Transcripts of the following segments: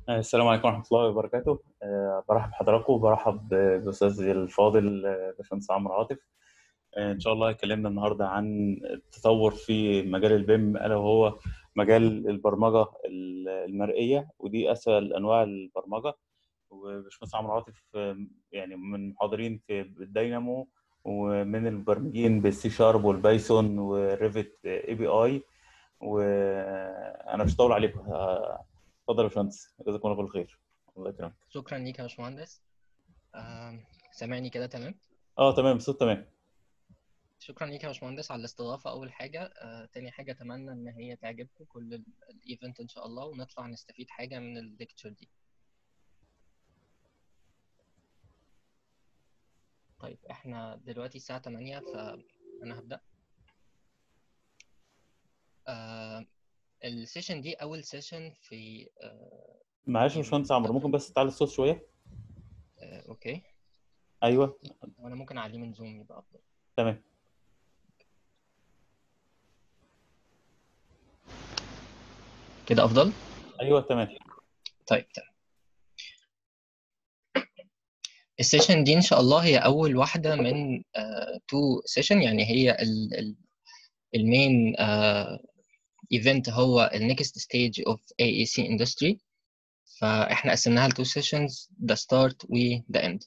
السلام عليكم ورحمة الله وبركاته أه برحب بحضراتكم وبرحب بأستاذي الفاضل آه، باشمهندس عمرو عاطف أه إن شاء الله هيكلمنا النهاردة عن التطور في مجال البيم ألا وهو مجال البرمجة ال- المرئية ودي أسهل أنواع البرمجة وباشمهندس عمرو عاطف آه، يعني من المحاضرين في الدينامو ومن المبرمجين بالسي شارب والبايثون وريفت اي بي اي وانا مش هطول عليكم آه، اتفضل يا باشمهندس جزاكم الله كل خير الله يكرمك شكرا ليك يا باشمهندس آم، سامعني كده تمام اه تمام الصوت تمام شكرا ليك يا باشمهندس على الاستضافة أول حاجة آه، تاني حاجة أتمنى إن هي تعجبكم كل ال- الإيفنت إن شاء الله ونطلع نستفيد حاجة من الليكتشر دي طيب إحنا دلوقتي الساعة 8 فأنا هبدأ آه، السيشن دي أول سيشن في آه، معلش يا يعني باشمهندس عمرو ممكن بس تعلي الصوت شويه آه، أوكي ايوه وأنا ممكن أعليه من زوم يبقى أفضل تمام كده أفضل ايوه تمام طيب تمام السيشن دي ان شاء الله هي اول واحده من تو سيشن يعني هي ال- ال- المين ايفنت هو النكست ستيج اوف AEC industry فاحنا قسمناها لتو سيشنز the start و the end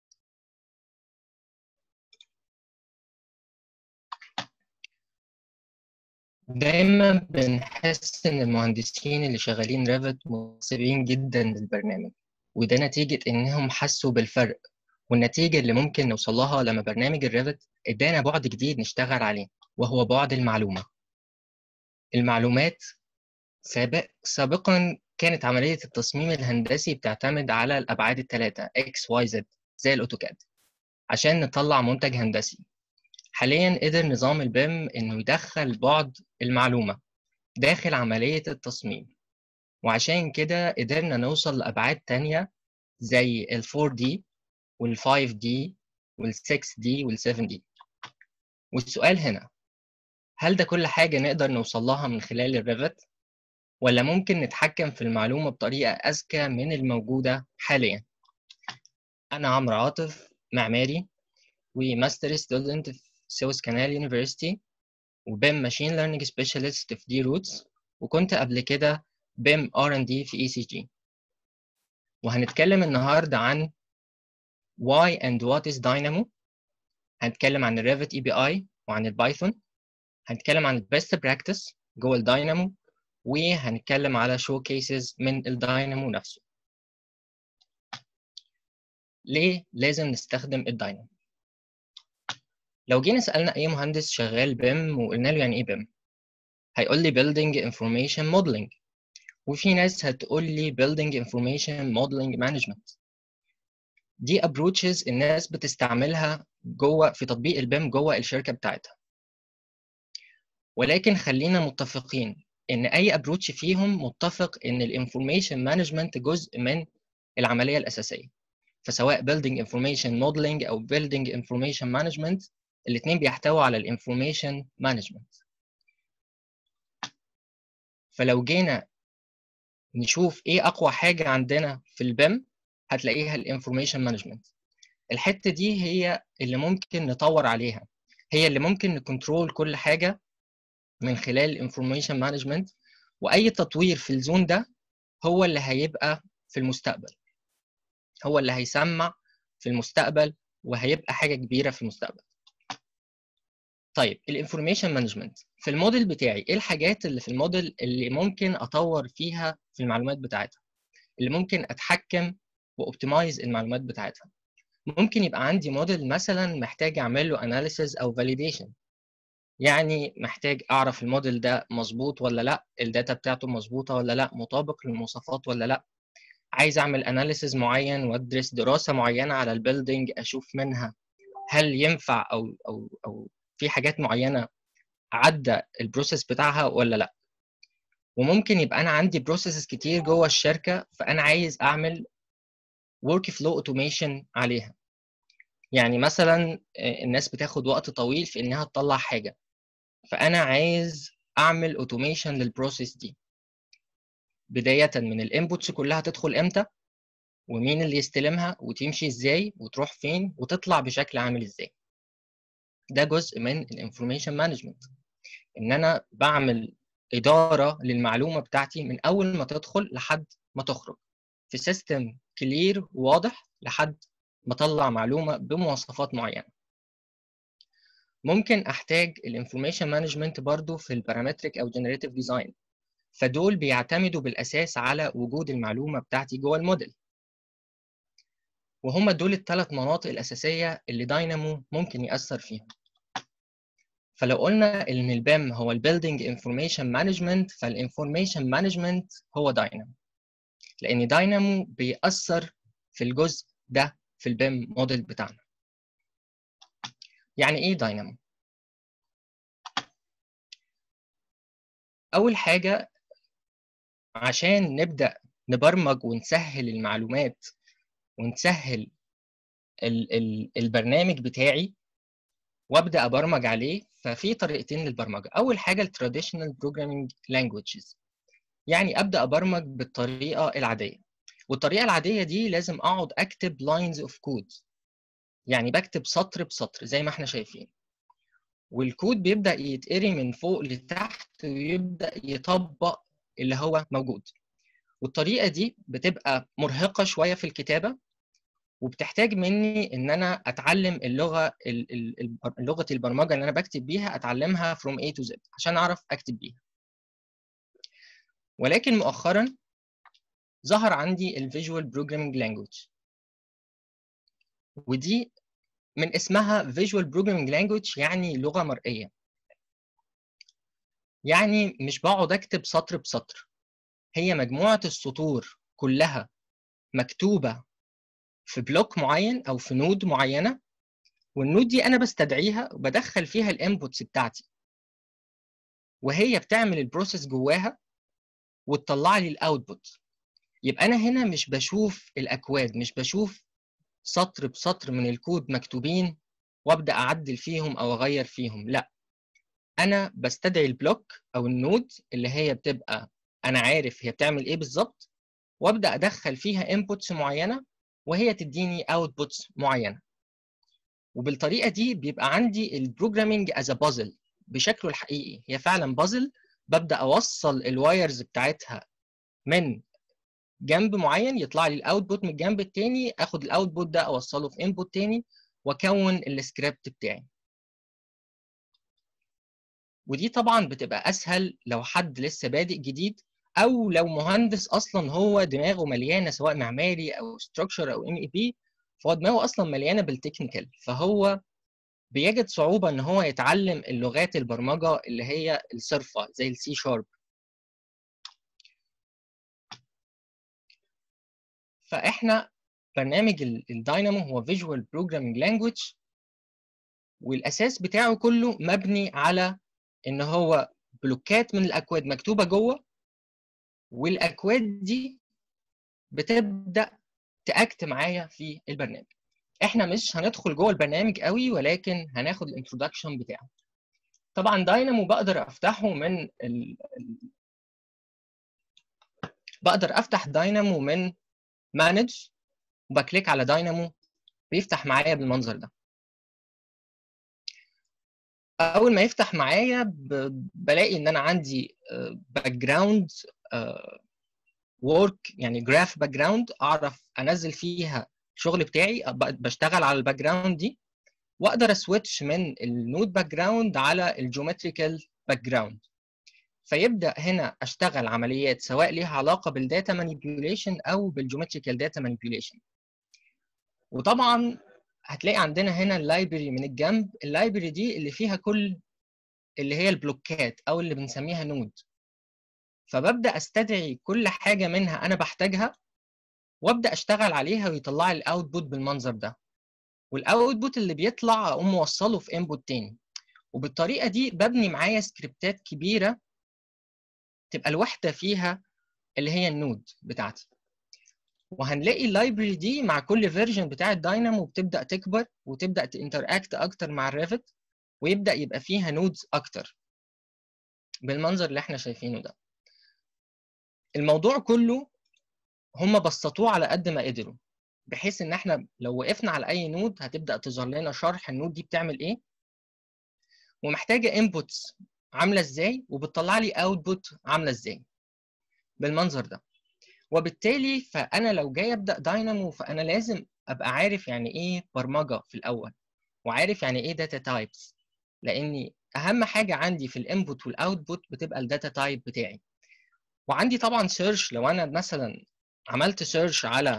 دايما بنحس ان المهندسين اللي شغالين ريفت مناسبين جدا للبرنامج وده نتيجة انهم حسوا بالفرق والنتيجة اللي ممكن نوصل لها لما برنامج الريفت ادانا بعد جديد نشتغل عليه وهو بعد المعلومة المعلومات سابق سابقا كانت عملية التصميم الهندسي بتعتمد على الأبعاد الثلاثة X, Y, Z زي الأوتوكاد عشان نطلع منتج هندسي حاليا قدر نظام البيم إنه يدخل بعد المعلومة داخل عملية التصميم وعشان كده قدرنا نوصل لأبعاد تانية زي ال 4D وال 5D وال 6D وال 7D والسؤال هنا هل ده كل حاجة نقدر نوصل لها من خلال الريفت ولا ممكن نتحكم في المعلومة بطريقة أذكى من الموجودة حاليا أنا عمرو عاطف معماري وماستر ستودنت في سويس كانال يونيفرسيتي وبيم ماشين ليرنينج سبيشالست في دي روتس وكنت قبل كده بيم ار ان دي في اي سي جي وهنتكلم النهارده عن why and what is Dynamo هنتكلم عن الريفت اي بي اي وعن البايثون هنتكلم عن البيست براكتس جوه الداينامو وهنتكلم على شو كيسز من الداينامو نفسه ليه لازم نستخدم الداينامو لو جينا سألنا أي مهندس شغال بيم وقلنا له يعني إيه بيم هيقول لي building information modeling وفي ناس هتقول لي building information modeling management دي approaches الناس بتستعملها جوه في تطبيق البيم جوه الشركة بتاعتها ولكن خلينا متفقين ان اي ابروتش فيهم متفق ان الانفورميشن مانجمنت جزء من العمليه الاساسيه فسواء building information modeling او building information management الاثنين بيحتووا على الانفورميشن مانجمنت فلو جينا نشوف ايه اقوى حاجه عندنا في البيم هتلاقيها الانفورميشن مانجمنت الحته دي هي اللي ممكن نطور عليها هي اللي ممكن نكنترول كل حاجه من خلال الانفورميشن مانجمنت واي تطوير في الزون ده هو اللي هيبقى في المستقبل هو اللي هيسمع في المستقبل وهيبقى حاجه كبيره في المستقبل طيب الانفورميشن مانجمنت في الموديل بتاعي ايه الحاجات اللي في الموديل اللي ممكن اطور فيها في المعلومات بتاعتها اللي ممكن اتحكم واوبتمايز المعلومات بتاعتها ممكن يبقى عندي موديل مثلا محتاج اعمل له اناليسيز او فاليديشن يعني محتاج اعرف الموديل ده مظبوط ولا لا الداتا بتاعته مظبوطه ولا لا مطابق للمواصفات ولا لا عايز اعمل اناليسيز معين وادرس دراسه معينه على البيلدينج اشوف منها هل ينفع او او او في حاجات معينه عدى البروسيس بتاعها ولا لا وممكن يبقى انا عندي بروسيسز كتير جوه الشركه فانا عايز اعمل ورك فلو اوتوميشن عليها يعني مثلا الناس بتاخد وقت طويل في انها تطلع حاجه فانا عايز اعمل اوتوميشن للبروسيس دي بداية من الانبوتس كلها تدخل امتى ومين اللي يستلمها وتمشي ازاي وتروح فين وتطلع بشكل عامل ازاي ده جزء من الانفورميشن مانجمنت ان انا بعمل اداره للمعلومه بتاعتي من اول ما تدخل لحد ما تخرج في سيستم كلير واضح لحد ما اطلع معلومه بمواصفات معينه ممكن احتاج الانفورميشن مانجمنت برضو في البارامتريك او جنريتيف ديزاين فدول بيعتمدوا بالاساس على وجود المعلومه بتاعتي جوه الموديل وهم دول الثلاث مناطق الاساسيه اللي داينامو ممكن ياثر فيهم فلو قلنا ان البيم هو البيلدينج انفورميشن مانجمنت فالانفورميشن مانجمنت هو داينامو لان داينامو بيأثر في الجزء ده في البيم موديل بتاعنا يعني ايه داينامو اول حاجه عشان نبدا نبرمج ونسهل المعلومات ونسهل ال ال البرنامج بتاعي وابدا ابرمج عليه ففي طريقتين للبرمجه اول حاجه التراديشنال بروجرامينج لانجويجز يعني ابدا ابرمج بالطريقه العاديه والطريقه العاديه دي لازم اقعد اكتب لاينز اوف كود يعني بكتب سطر بسطر زي ما احنا شايفين والكود بيبدا يتقري من فوق لتحت ويبدا يطبق اللي هو موجود والطريقه دي بتبقى مرهقه شويه في الكتابه وبتحتاج مني ان انا اتعلم اللغه لغه البرمجه اللي انا بكتب بيها اتعلمها from A to Z عشان اعرف اكتب بيها ولكن مؤخرا ظهر عندي الفيجوال بروجرامينج لانجويج ودي من اسمها فيجوال بروجرامينج لانجويج يعني لغه مرئيه يعني مش بقعد اكتب سطر بسطر هي مجموعه السطور كلها مكتوبه في بلوك معين او في نود معينه والنود دي انا بستدعيها وبدخل فيها الانبوتس بتاعتي وهي بتعمل البروسيس جواها وتطلع لي الاوتبوت يبقى انا هنا مش بشوف الاكواد مش بشوف سطر بسطر من الكود مكتوبين وابدا اعدل فيهم او اغير فيهم لا انا بستدعي البلوك او النود اللي هي بتبقى انا عارف هي بتعمل ايه بالظبط وابدا ادخل فيها انبوتس معينه وهي تديني اوتبوتس معينه وبالطريقه دي بيبقى عندي البروجرامينج از بازل بشكله الحقيقي هي فعلا بازل ببدا اوصل الوايرز بتاعتها من جنب معين يطلع لي الاوتبوت من الجنب التاني اخد الاوتبوت ده اوصله في انبوت تاني واكون السكريبت بتاعي ودي طبعا بتبقى اسهل لو حد لسه بادئ جديد او لو مهندس اصلا هو دماغه مليانه سواء معماري او ستراكشر او ام اي بي فهو دماغه اصلا مليانه بالتكنيكال فهو بيجد صعوبه ان هو يتعلم اللغات البرمجه اللي هي الصرفه زي السي شارب فاحنا برنامج الداينامو هو فيجوال بروجرامينج لانجويج والاساس بتاعه كله مبني على ان هو بلوكات من الاكواد مكتوبه جوه والاكواد دي بتبدا تاكت معايا في البرنامج احنا مش هندخل جوه البرنامج قوي ولكن هناخد الانترودكشن بتاعه طبعا داينامو بقدر افتحه من ال... بقدر افتح داينامو من مانج وبكليك على داينامو بيفتح معايا بالمنظر ده اول ما يفتح معايا ب... بلاقي ان انا عندي باك جراوند ورك يعني جراف باك جراوند اعرف انزل فيها الشغل بتاعي بشتغل على الباك جراوند دي واقدر اسويتش من النود باك جراوند على الجيومتريكال باك جراوند فيبدا هنا اشتغل عمليات سواء ليها علاقه بالداتا مانيبيوليشن او بالجيومتريكال داتا مانيبيوليشن وطبعا هتلاقي عندنا هنا اللايبرري من الجنب اللايبرري دي اللي فيها كل اللي هي البلوكات او اللي بنسميها نود فببدا استدعي كل حاجه منها انا بحتاجها وابدا اشتغل عليها ويطلع لي الاوتبوت بالمنظر ده والاوتبوت اللي بيطلع اقوم موصله في انبوت تاني وبالطريقه دي ببني معايا سكريبتات كبيره تبقى الوحده فيها اللي هي النود بتاعتي وهنلاقي اللايبرري دي مع كل فيرجن بتاع الداينامو بتبدا تكبر وتبدا تنتراكت اكتر مع الريفت ويبدا يبقى فيها نودز اكتر بالمنظر اللي احنا شايفينه ده الموضوع كله هم بسطوه على قد ما قدروا بحيث ان احنا لو وقفنا على اي نود هتبدا تظهر لنا شرح النود دي بتعمل ايه ومحتاجه انبوتس عامله ازاي وبتطلع لي اوتبوت عامله ازاي بالمنظر ده وبالتالي فانا لو جاي ابدا داينامو فانا لازم ابقى عارف يعني ايه برمجه في الاول وعارف يعني ايه داتا تايبس لاني اهم حاجه عندي في الانبوت والاوتبوت بتبقى الداتا تايب بتاعي وعندي طبعا سيرش لو انا مثلا عملت سيرش على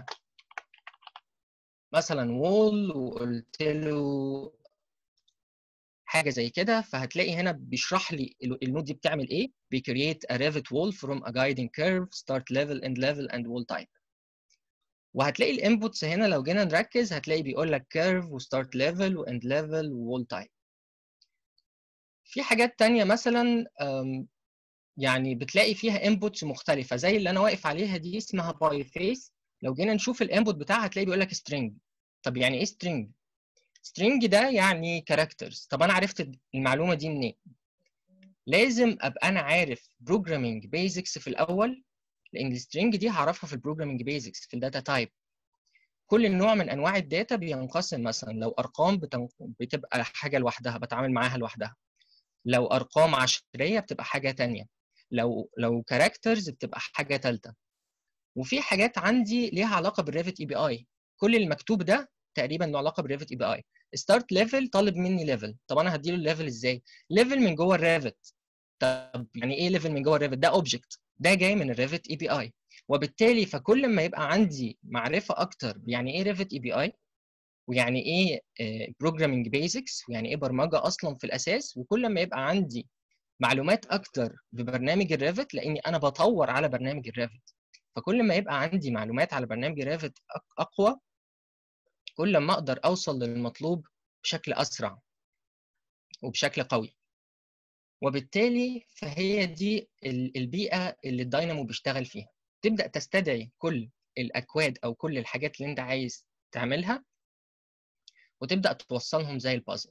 مثلا وول وقلت له حاجه زي كده فهتلاقي هنا بيشرح لي النود دي بتعمل ايه بيكريت a Revit wall from a guiding curve start level end level and wall type وهتلاقي الانبوتس هنا لو جينا نركز هتلاقي بيقول لك curve وستارت ليفل واند ليفل وول تايب في حاجات تانية مثلا يعني بتلاقي فيها انبوتس مختلفه زي اللي انا واقف عليها دي اسمها باي فيس لو جينا نشوف الانبوت بتاعها هتلاقي بيقول لك string طب يعني ايه string string ده يعني كاركترز طب انا عرفت المعلومه دي منين لازم ابقى انا عارف بروجرامينج بيزكس في الاول لان السترنج دي هعرفها في البروجرامينج بيزكس في الداتا تايب كل نوع من انواع الداتا بينقسم مثلا لو ارقام بتن... بتبقى حاجه لوحدها بتعامل معاها لوحدها لو ارقام عشريه بتبقى حاجه تانية لو لو كاركترز بتبقى حاجه ثالثه وفي حاجات عندي ليها علاقه بالريفت اي بي اي كل المكتوب ده تقريبا له علاقه بالريفت اي بي اي ستارت ليفل طالب مني ليفل طب انا هديله الليفل ازاي ليفل من جوه الريفت طب يعني ايه ليفل من جوه الريفت ده اوبجكت ده جاي من الريفت اي بي اي وبالتالي فكل ما يبقى عندي معرفه اكتر يعني ايه ريفت اي بي اي ويعني ايه بروجرامينج بيزكس ويعني ايه برمجه اصلا في الاساس وكل ما يبقى عندي معلومات اكتر ببرنامج الريفت لاني انا بطور على برنامج الريفت فكل ما يبقى عندي معلومات على برنامج الريفت اقوى كل ما اقدر اوصل للمطلوب بشكل اسرع وبشكل قوي وبالتالي فهي دي البيئه اللي الداينامو بيشتغل فيها تبدا تستدعي كل الاكواد او كل الحاجات اللي انت عايز تعملها وتبدا توصلهم زي البازل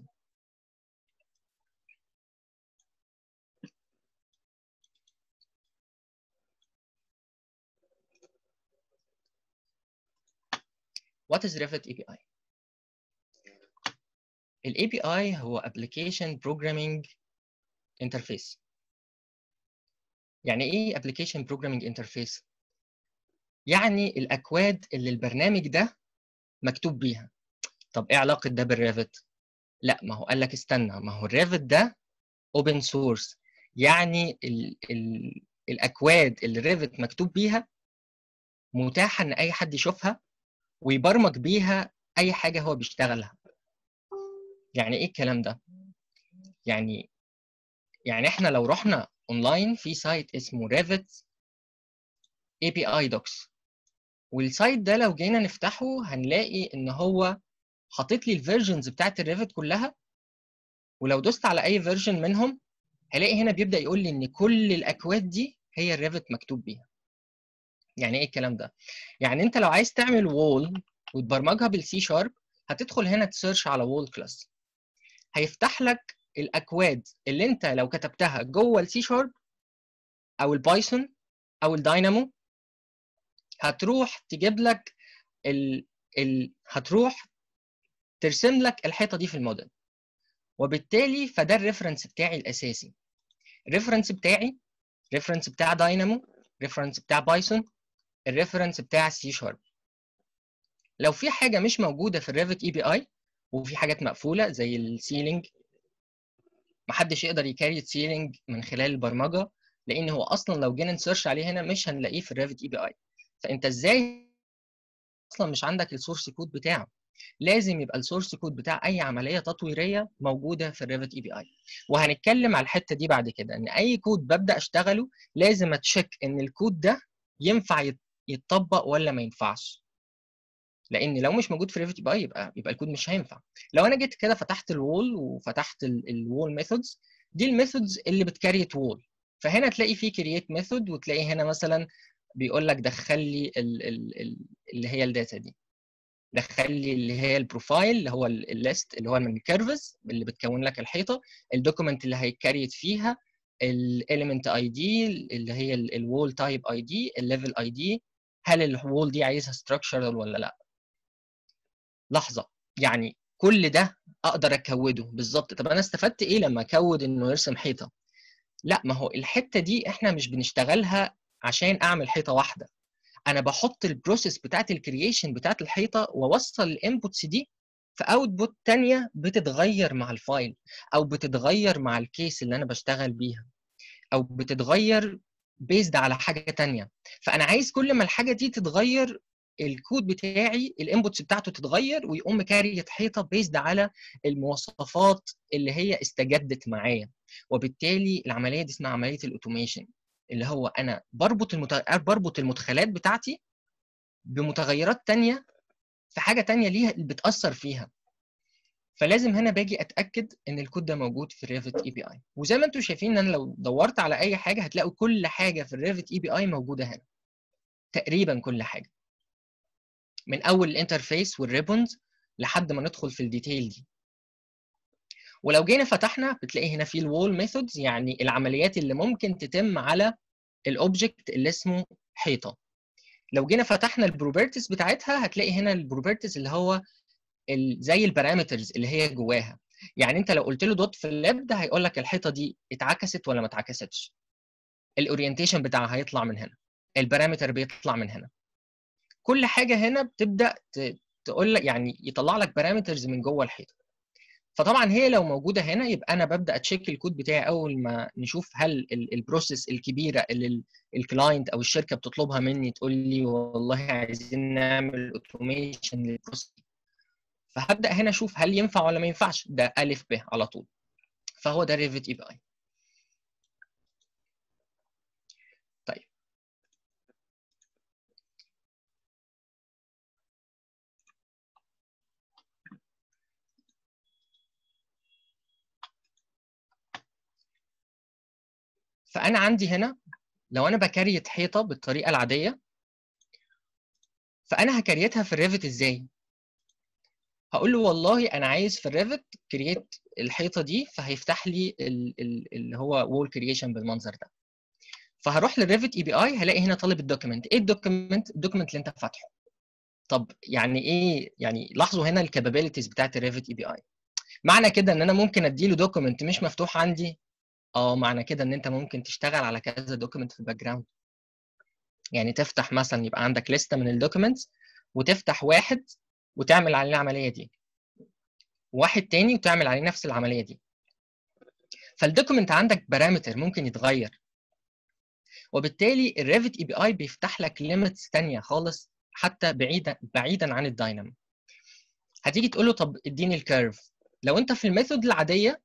What is Revit API? ال API هو Application Programming Interface. يعني إيه Application Programming Interface؟ يعني الأكواد اللي البرنامج ده مكتوب بيها. طب إيه علاقة ده بالريفت؟ لا ما هو قال لك استنى ما هو الريفت ده open source يعني ال ال الأكواد اللي الريفت مكتوب بيها متاحة إن أي حد يشوفها ويبرمج بيها اي حاجه هو بيشتغلها يعني ايه الكلام ده يعني يعني احنا لو رحنا اونلاين في سايت اسمه ريفت اي بي اي دوكس والسايت ده لو جينا نفتحه هنلاقي ان هو حاطط لي الفيرجنز بتاعت الريفت كلها ولو دوست على اي فيرجن منهم هلاقي هنا بيبدا يقول لي ان كل الاكواد دي هي الريفت مكتوب بيها يعني ايه الكلام ده يعني انت لو عايز تعمل وول وتبرمجها بالسي شارب هتدخل هنا تسيرش على وول كلاس هيفتح لك الاكواد اللي انت لو كتبتها جوه السي شارب او البايثون او الداينامو هتروح تجيب لك ال... ال... هتروح ترسم لك الحيطه دي في الموديل وبالتالي فده الريفرنس بتاعي الاساسي الريفرنس بتاعي ريفرنس بتاع داينامو ريفرنس بتاع بايثون الريفرنس بتاع سي شارب لو في حاجه مش موجوده في الريفت اي بي اي وفي حاجات مقفوله زي السيلينج محدش يقدر يكاريت سيلينج من خلال البرمجه لان هو اصلا لو جينا نسيرش عليه هنا مش هنلاقيه في الريفت اي بي اي فانت ازاي اصلا مش عندك السورس كود بتاعه لازم يبقى السورس كود بتاع اي عمليه تطويريه موجوده في الريفت اي بي اي وهنتكلم على الحته دي بعد كده ان اي كود ببدا اشتغله لازم اتشيك ان الكود ده ينفع يتطبق ولا ما ينفعش لان لو مش موجود في ريفت بقى يبقى يبقى الكود مش هينفع لو انا جيت كده فتحت الوول وفتحت الوول ميثودز دي الميثودز اللي بتكريت وول فهنا تلاقي في كرييت ميثود وتلاقي هنا مثلا بيقول لك دخل لي ال ال ال اللي هي الداتا دي دخل لي اللي هي البروفايل اللي هو الليست اللي هو من الكيرفز اللي بتكون لك الحيطه الدوكيمنت اللي هيتكريت فيها الاليمنت اي دي اللي هي الوول تايب اي دي الليفل اي دي هل الوول دي عايزها ستراكشرال ولا لا لحظه يعني كل ده اقدر اكوده بالظبط طب انا استفدت ايه لما اكود انه يرسم حيطه لا ما هو الحته دي احنا مش بنشتغلها عشان اعمل حيطه واحده انا بحط البروسيس بتاعت الكرييشن بتاعت الحيطه واوصل الانبوتس دي في اوتبوت تانية بتتغير مع الفايل او بتتغير مع الكيس اللي انا بشتغل بيها او بتتغير بيزد على حاجه تانية فانا عايز كل ما الحاجه دي تتغير الكود بتاعي الانبوتس بتاعته تتغير ويقوم كاريت حيطه بيزد على المواصفات اللي هي استجدت معايا وبالتالي العمليه دي اسمها عمليه الاوتوميشن اللي هو انا بربط المت... بربط المدخلات بتاعتي بمتغيرات تانية في حاجه تانية ليها بتاثر فيها فلازم هنا باجي اتاكد ان الكود ده موجود في الريفت اي بي اي وزي ما انتم شايفين ان انا لو دورت على اي حاجه هتلاقوا كل حاجه في الريفت اي بي اي موجوده هنا تقريبا كل حاجه من اول الانترفيس والريبونز لحد ما ندخل في الديتيل دي ولو جينا فتحنا بتلاقي هنا في الوول ميثودز يعني العمليات اللي ممكن تتم على الاوبجكت اللي اسمه حيطه لو جينا فتحنا البروبرتيز بتاعتها هتلاقي هنا البروبرتيز اللي هو زي البارامترز اللي هي جواها يعني انت لو قلت له دوت في اللاب ده هيقول لك الحيطه دي اتعكست ولا ما اتعكستش الاورينتيشن بتاعها هيطلع من هنا البارامتر بيطلع من هنا كل حاجه هنا بتبدا تقول لك يعني يطلع لك بارامترز من جوه الحيطه فطبعا هي لو موجوده هنا يبقى انا ببدا اتشيك الكود بتاعي اول ما نشوف هل البروسيس الكبيره اللي الكلاينت او الشركه بتطلبها مني تقول لي والله عايزين نعمل اوتوميشن للبروسيس فهبدا هنا اشوف هل ينفع ولا ما ينفعش ده الف ب على طول فهو ده ريفت اي بي اي طيب فانا عندي هنا لو انا بكريت حيطه بالطريقه العاديه فانا هكريتها في الريفت ازاي هقول له والله انا عايز في الريفت كرييت الحيطه دي فهيفتح لي اللي هو وول كرييشن بالمنظر ده فهروح للريفت اي بي اي هلاقي هنا طالب الدوكيمنت ايه الدوكيمنت الدوكيمنت اللي انت فاتحه طب يعني ايه يعني لاحظوا هنا الكابابيلتيز بتاعت الريفت اي بي اي معنى كده ان انا ممكن اديله دوكيمنت مش مفتوح عندي اه معنى كده ان انت ممكن تشتغل على كذا دوكيمنت في الباك جراوند يعني تفتح مثلا يبقى عندك لسته من الدوكيمنتس وتفتح واحد وتعمل عليه العمليه دي واحد تاني وتعمل عليه نفس العمليه دي فالدوكيمنت عندك بارامتر ممكن يتغير وبالتالي الريفت اي بي اي بيفتح لك ليميتس ثانيه خالص حتى بعيدا بعيدا عن الداينامو هتيجي تقول له طب اديني الكيرف لو انت في الميثود العاديه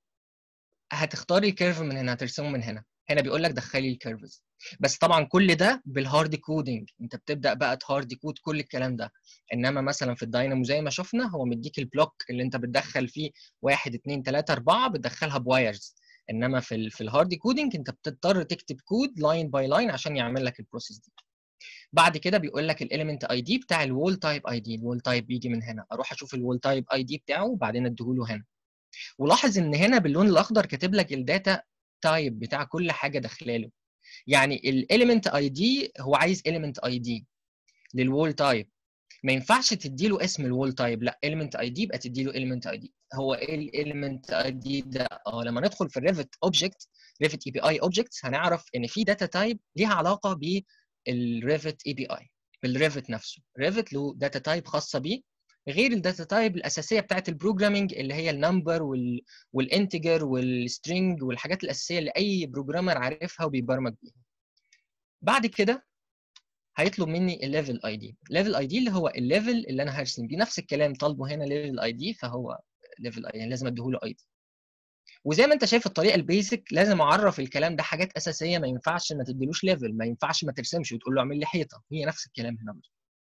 هتختار الكيرف من هنا هترسمه من هنا هنا بيقول لك دخلي الكيرفز بس طبعا كل ده بالهارد كودنج انت بتبدا بقى تهارد كود كل الكلام ده انما مثلا في الداينامو زي ما شفنا هو مديك البلوك اللي انت بتدخل فيه 1 2 3 4 بتدخلها بوايرز انما في ال في الهارد كودنج انت بتضطر تكتب كود لاين باي لاين عشان يعمل لك البروسيس دي بعد كده بيقول لك الاليمنت اي دي بتاع الوول تايب اي دي الوول تايب بيجي من هنا اروح اشوف الوول تايب اي دي بتاعه وبعدين اديهوله هنا ولاحظ ان هنا باللون الاخضر كاتب لك الداتا تايب بتاع كل حاجه داخلاله يعني الاليمنت اي دي هو عايز اليمنت اي دي للوول تايب ما ينفعش تدي له اسم الوول تايب لا اليمنت اي دي يبقى تدي له اليمنت اي دي هو ايه الاليمنت اي دي ده اه لما ندخل في الريفت اوبجكت ريفت اي بي اي اوبجكتس هنعرف ان في داتا تايب ليها علاقه بالريفت اي بي اي بالريفت نفسه ريفت له داتا تايب خاصه بيه غير الداتا تايب الاساسيه بتاعت البروجرامنج اللي هي النمبر وال والانتجر والسترينج والحاجات الاساسيه اللي اي بروجرامر عارفها وبيبرمج بيها بعد كده هيطلب مني الليفل اي دي الليفل اي دي اللي هو الليفل اللي انا هرسم بيه نفس الكلام طالبه هنا ليفل اي دي فهو ليفل اي يعني لازم اديهوله اي دي وزي ما انت شايف الطريقه البيسك لازم اعرف الكلام ده حاجات اساسيه ما ينفعش ما تديلوش ليفل ما ينفعش ما ترسمش وتقول له اعمل لي حيطه هي نفس الكلام هنا برضه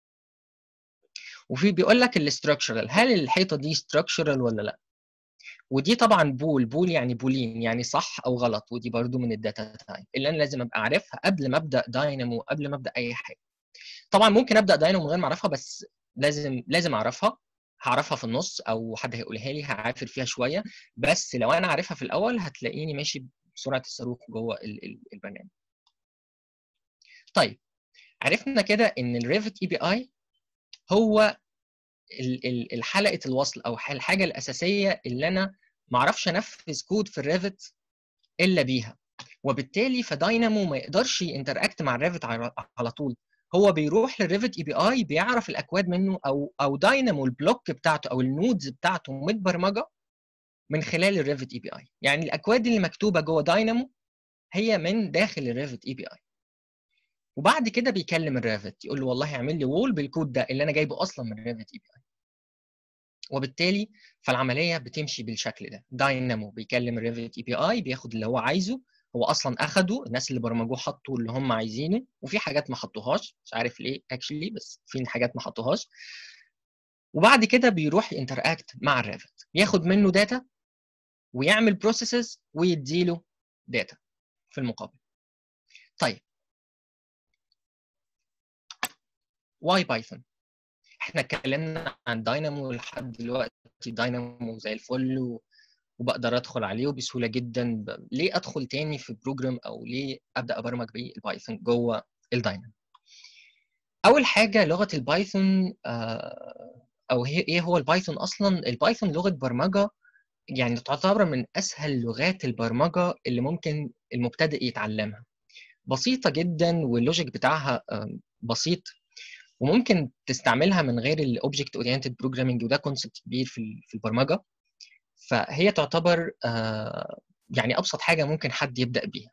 وفي بيقول لك الاستراكشرال هل الحيطه دي استراكشرال ولا لا ودي طبعا بول بول يعني بولين يعني صح او غلط ودي برضو من الداتا تايب اللي انا لازم ابقى عارفها قبل ما ابدا داينامو قبل ما ابدا اي حاجه طبعا ممكن ابدا داينامو من غير ما اعرفها بس لازم لازم اعرفها هعرفها في النص او حد هيقولها لي هعافر فيها شويه بس لو انا عارفها في الاول هتلاقيني ماشي سرعه الصاروخ جوه البرنامج طيب عرفنا كده ان الريفت اي بي اي هو الحلقه الوصل او الحاجه الاساسيه اللي انا ما اعرفش انفذ كود في الريفت الا بيها وبالتالي فداينامو ما يقدرش ينتراكت مع الريفت على طول هو بيروح للريفت اي بي اي بيعرف الاكواد منه او او داينامو البلوك بتاعته او النودز بتاعته متبرمجه من خلال الريفت اي بي اي يعني الاكواد اللي مكتوبه جوه داينامو هي من داخل الريفت اي بي اي وبعد كده بيكلم الريفت يقول له والله اعمل لي وول بالكود ده اللي انا جايبه اصلا من الريفت اي بي اي وبالتالي فالعمليه بتمشي بالشكل ده داينامو بيكلم الريفت اي بي اي بياخد اللي هو عايزه هو اصلا اخده الناس اللي برمجوه حطوا اللي هم عايزينه وفي حاجات ما حطوهاش مش عارف ليه اكشلي بس في حاجات ما حطوهاش وبعد كده بيروح ينتراكت مع الريفت ياخد منه داتا ويعمل بروسيسز ويديله داتا في المقابل طيب واي بايثون احنا اتكلمنا عن داينامو لحد دلوقتي داينامو زي الفل و... وبقدر ادخل عليه وبسهوله جدا ب... ليه ادخل تاني في بروجرام او ليه ابدا ابرمج بالبايثون جوه الداينامو اول حاجه لغه البايثون او هي ايه هو البايثون اصلا البايثون لغه برمجه يعني تعتبر من اسهل لغات البرمجه اللي ممكن المبتدئ يتعلمها بسيطه جدا واللوجيك بتاعها بسيط وممكن تستعملها من غير الاوبجكت اورينتد بروجرامنج وده كونسبت كبير في في البرمجه فهي تعتبر يعني ابسط حاجه ممكن حد يبدا بيها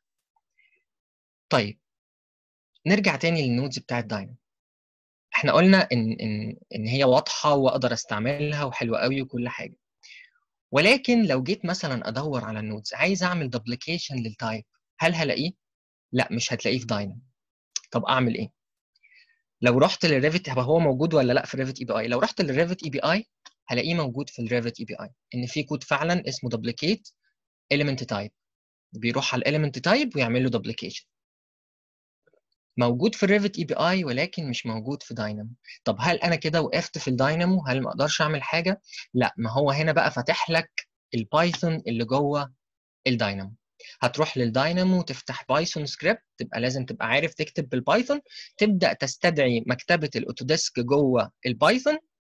طيب نرجع تاني للنودز بتاعت داينامو احنا قلنا ان ان ان هي واضحه واقدر استعملها وحلوه قوي وكل حاجه ولكن لو جيت مثلا ادور على النودز عايز اعمل دوبليكيشن للتايب هل هلاقيه لا مش هتلاقيه في داينامو طب اعمل ايه لو رحت للريفت هو موجود ولا لا في الريفت اي بي اي لو رحت للريفت اي بي اي هلاقيه موجود في الريفت اي بي اي ان في كود فعلا اسمه دوبليكيت element تايب بيروح على element تايب ويعمل له دوبليكيشن موجود في الريفت اي بي اي ولكن مش موجود في داينامو طب هل انا كده وقفت في الداينامو هل ما اقدرش اعمل حاجه لا ما هو هنا بقى فاتح لك البايثون اللي جوه الداينامو هتروح للداينامو تفتح بايثون سكريبت تبقى لازم تبقى عارف تكتب بالبايثون تبدا تستدعي مكتبه الاوتوديسك جوه البايثون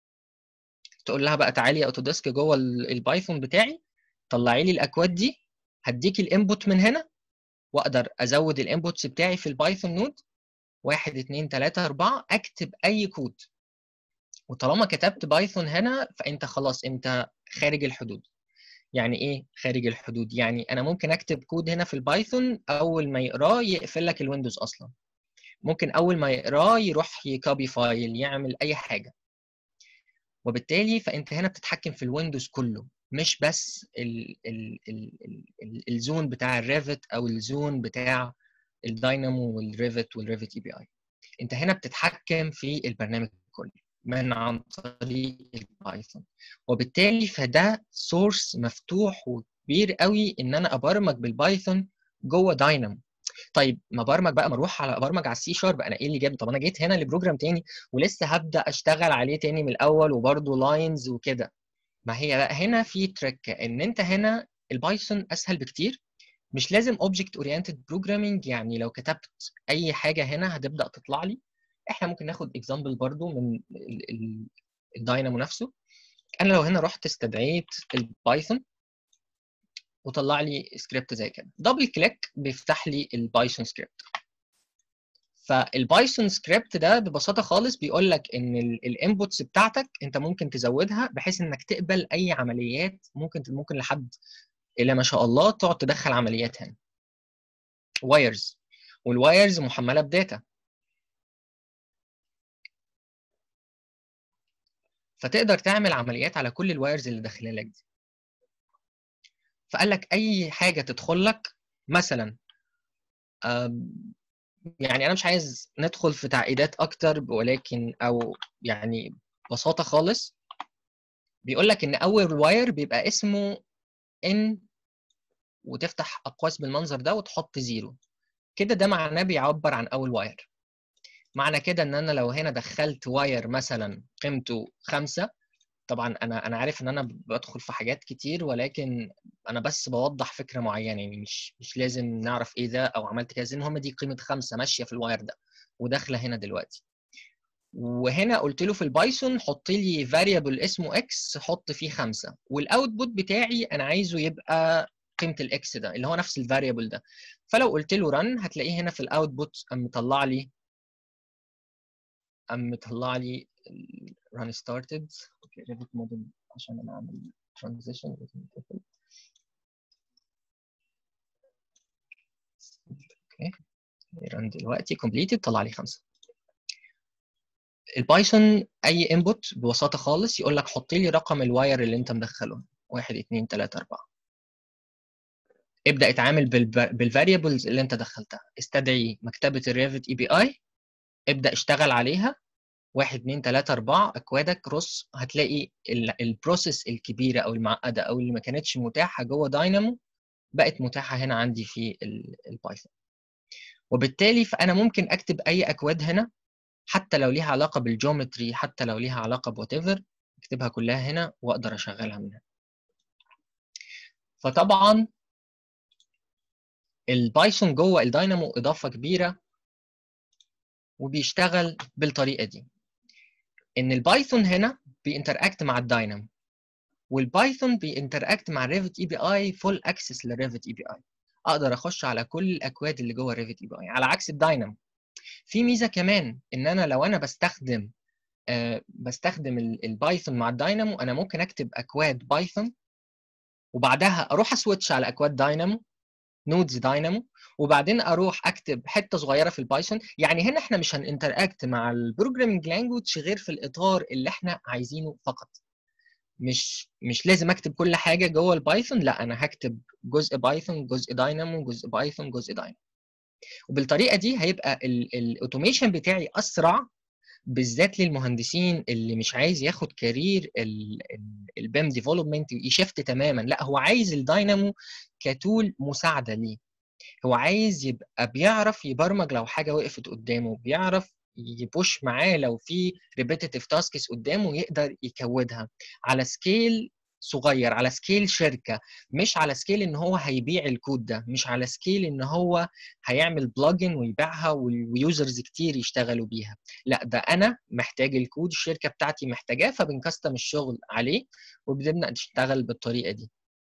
تقول لها بقى تعالي يا اوتوديسك جوه البايثون بتاعي طلعي لي الاكواد دي هديك الانبوت من هنا واقدر ازود الانبوتس بتاعي في البايثون نود واحد اتنين تلاته اربعه اكتب اي كود وطالما كتبت بايثون هنا فانت خلاص انت خارج الحدود يعني ايه خارج الحدود يعني انا ممكن اكتب كود هنا في البايثون اول ما يقراه يقفل لك الويندوز اصلا ممكن اول ما يقراه يروح يكوبي فايل يعمل اي حاجه وبالتالي فانت هنا بتتحكم في الويندوز كله مش بس ال ال ال ال الزون بتاع الريفت او الزون بتاع الداينامو والريفت والريفت اي بي اي انت هنا بتتحكم في البرنامج كله من عن طريق البايثون وبالتالي فده سورس مفتوح وكبير قوي ان انا ابرمج بالبايثون جوه داينامو طيب ما برمج بقى ما اروح على ابرمج على السي شارب انا ايه اللي جاب طب انا جيت هنا لبروجرام تاني ولسه هبدا اشتغل عليه تاني من الاول وبرده لاينز وكده ما هي بقى هنا في تريك ان انت هنا البايثون اسهل بكتير مش لازم اوبجكت اورينتد بروجرامنج يعني لو كتبت اي حاجه هنا هتبدا تطلع لي احنا ممكن ناخد اكزامبل برضو من الداينامو نفسه انا لو هنا رحت استدعيت البايثون وطلع لي سكريبت زي كده دبل كليك بيفتح لي البايثون سكريبت فالبايثون سكريبت ده ببساطه خالص بيقول لك ان الانبوتس بتاعتك انت ممكن تزودها بحيث انك تقبل اي عمليات ممكن ممكن لحد الى ما شاء الله تقعد تدخل عمليات هنا وايرز والوايرز محمله بداتا فتقدر تعمل عمليات على كل الوايرز اللي داخله لك دي فقال لك اي حاجه تدخل لك مثلا يعني انا مش عايز ندخل في تعقيدات اكتر ولكن او يعني ببساطه خالص بيقول لك ان اول واير بيبقى اسمه ان وتفتح اقواس بالمنظر ده وتحط زيرو كده ده معناه بيعبر عن اول واير معنى كده ان انا لو هنا دخلت واير مثلا قيمته خمسة طبعا انا انا عارف ان انا بدخل في حاجات كتير ولكن انا بس بوضح فكره معينه يعني مش مش لازم نعرف ايه ده او عملت كذا المهم دي قيمه خمسه ماشيه في الواير ده وداخله هنا دلوقتي وهنا قلت له في البايثون حط لي فاريبل اسمه اكس حط فيه خمسه والاوتبوت بتاعي انا عايزه يبقى قيمه الاكس ده اللي هو نفس الفاريبل ده فلو قلت له رن هتلاقيه هنا في الاوتبوت قام مطلع لي قام مطلع لي run started اوكي ريفت موديل عشان انا اعمل transition اوكي رن دلوقتي completed طلع لي خمسه البايثون اي انبوت ببساطه خالص يقول لك حط لي رقم الواير اللي انت مدخله 1 2 3 4 ابدا اتعامل بالفاريبلز اللي انت دخلتها استدعي مكتبه الريفت اي بي اي ابدا اشتغل عليها 1 2 3 4 اكوادك رص هتلاقي البروسيس الكبيره او المعقده او اللي ما كانتش متاحه جوه داينامو بقت متاحه هنا عندي في البايثون وبالتالي فانا ممكن اكتب اي اكواد هنا حتى لو ليها علاقه بالجيومتري حتى لو ليها علاقه بوات ايفر اكتبها كلها هنا واقدر اشغلها من هنا فطبعا البايثون جوه الداينامو اضافه كبيره وبيشتغل بالطريقه دي ان البايثون هنا بينتراكت مع الداينامو والبايثون بينتراكت مع الريفت اي بي اي فول اكسس للريفت اي بي اي اقدر اخش على كل الاكواد اللي جوه الريفت اي بي اي على عكس الداينامو في ميزه كمان ان انا لو انا بستخدم آه بستخدم البايثون مع الداينامو انا ممكن اكتب اكواد بايثون وبعدها اروح اسويتش على اكواد داينامو نودز داينامو وبعدين اروح اكتب حته صغيره في البايثون يعني هنا احنا مش هننتراكت مع البروجرامينج لانجوج غير في الاطار اللي احنا عايزينه فقط مش مش لازم اكتب كل حاجه جوه البايثون لا انا هكتب جزء بايثون جزء داينامو جزء بايثون جزء داينامو وبالطريقه دي هيبقى الاوتوميشن بتاعي اسرع بالذات للمهندسين اللي مش عايز ياخد كارير البيم ديفلوبمنت يشفت تماما لا هو عايز الداينامو كتول مساعده ليه هو عايز يبقى بيعرف يبرمج لو حاجه وقفت قدامه بيعرف يبوش معاه لو في ريبيتيتيف تاسكس قدامه يقدر يكودها على سكيل صغير على سكيل شركه مش على سكيل ان هو هيبيع الكود ده مش على سكيل ان هو هيعمل بلجن ويبيعها ويوزرز كتير يشتغلوا بيها لا ده انا محتاج الكود الشركه بتاعتي محتاجاه فبنكستم الشغل عليه وبنبدا نشتغل بالطريقه دي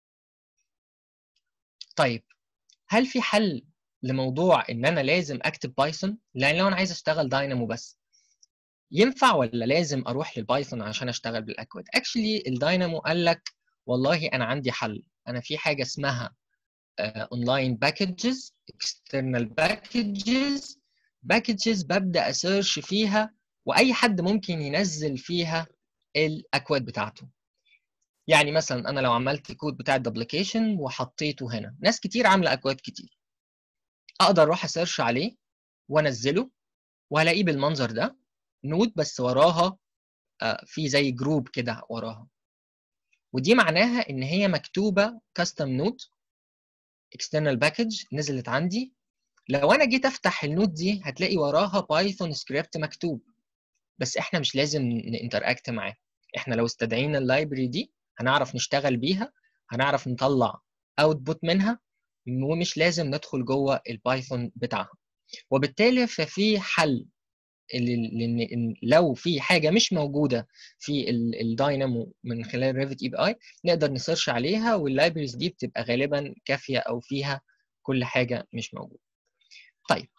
طيب هل في حل لموضوع ان انا لازم اكتب بايثون لان لو انا عايز اشتغل داينامو بس ينفع ولا لازم اروح للبايثون عشان اشتغل بالاكواد اكشلي الداينامو قال لك والله انا عندي حل انا في حاجه اسمها اونلاين باكجز اكسترنال باكجز باكجز ببدا اسيرش فيها واي حد ممكن ينزل فيها الاكواد بتاعته يعني مثلا انا لو عملت كود بتاع الدبليكيشن وحطيته هنا ناس كتير عامله اكواد كتير اقدر اروح اسيرش عليه وانزله وهلاقيه بالمنظر ده نود بس وراها في زي جروب كده وراها ودي معناها ان هي مكتوبه كاستم نود اكسترنال باكج نزلت عندي لو انا جيت افتح النود دي هتلاقي وراها بايثون سكريبت مكتوب بس احنا مش لازم ننتراكت معاه احنا لو استدعينا اللايبرري دي هنعرف نشتغل بيها هنعرف نطلع اوتبوت منها ومش لازم ندخل جوه البايثون بتاعها وبالتالي ففي حل لان لو في حاجه مش موجوده في الداينامو من خلال ريفت اي بي اي نقدر نسيرش عليها واللايبرز دي بتبقى غالبا كافيه او فيها كل حاجه مش موجوده طيب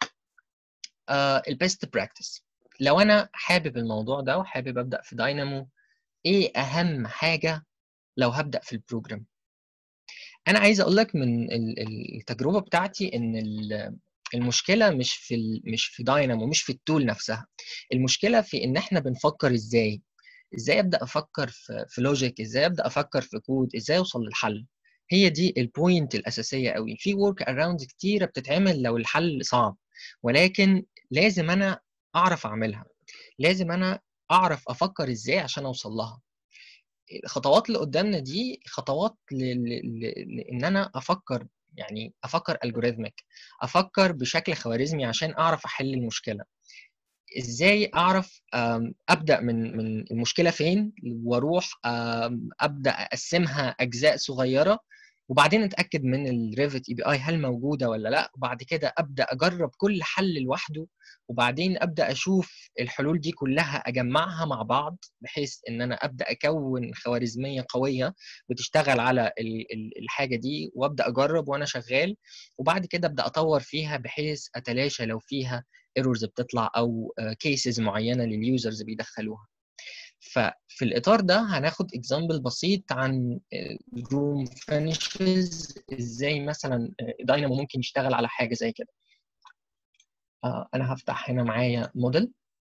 البيست براكتس لو انا حابب الموضوع ده وحابب ابدا في داينامو ايه اهم حاجه لو هبدا في البروجرام انا عايز اقول لك من التجربه بتاعتي ان المشكله مش في مش في داينامو مش في التول نفسها المشكله في ان احنا بنفكر ازاي ازاي ابدا افكر في, في لوجيك ازاي ابدا افكر في كود ازاي اوصل للحل هي دي البوينت الاساسيه قوي في ورك اراوند كتيره بتتعمل لو الحل صعب ولكن لازم انا اعرف اعملها لازم انا اعرف افكر ازاي عشان اوصل لها الخطوات اللي قدامنا دي خطوات لان انا افكر يعني افكر الجوريزميك افكر بشكل خوارزمي عشان اعرف احل المشكله ازاي اعرف ابدا من من المشكله فين واروح ابدا اقسمها اجزاء صغيره وبعدين اتاكد من الريفت اي بي اي هل موجوده ولا لا وبعد كده ابدا اجرب كل حل لوحده وبعدين ابدا اشوف الحلول دي كلها اجمعها مع بعض بحيث ان انا ابدا اكون خوارزميه قويه بتشتغل على الحاجه دي وابدا اجرب وانا شغال وبعد كده ابدا اطور فيها بحيث اتلاشى لو فيها ايرورز بتطلع او كيسز معينه لليوزرز بيدخلوها ففي الاطار ده هناخد اكزامبل بسيط عن روم فينيشز ازاي مثلا داينامو ممكن يشتغل على حاجه زي كده انا هفتح هنا معايا موديل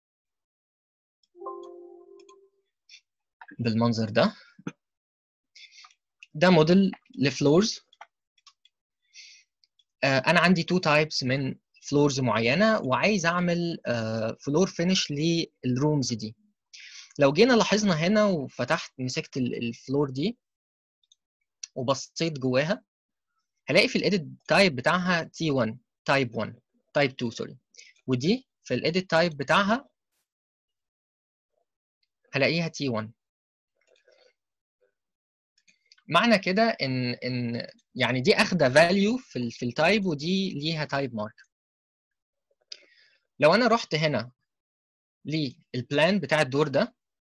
بالمنظر ده ده موديل لفلورز انا عندي تو تايبس من فلورز معينه وعايز اعمل فلور فينش للرومز دي لو جينا لاحظنا هنا وفتحت مسكت الفلور دي وبصيت جواها هلاقي في الايديت تايب بتاعها تي 1 تايب 1 تايب 2 سوري ودي في الايديت تايب بتاعها هلاقيها تي 1 معنى كده ان ان يعني دي اخده فاليو في ال في التايب ودي ليها تايب مارك لو انا رحت هنا للبلان بتاع الدور ده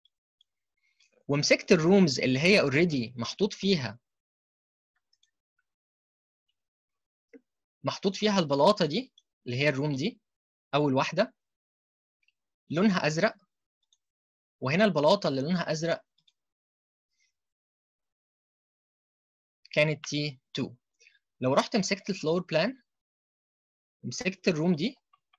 ومسكت الرومز اللي هي اوريدي محطوط فيها محطوط فيها البلاطه دي اللي هي الروم دي اول واحده لونها ازرق وهنا البلاطه اللي لونها ازرق كانت تي 2 لو رحت مسكت الفلور بلان مسكت الروم دي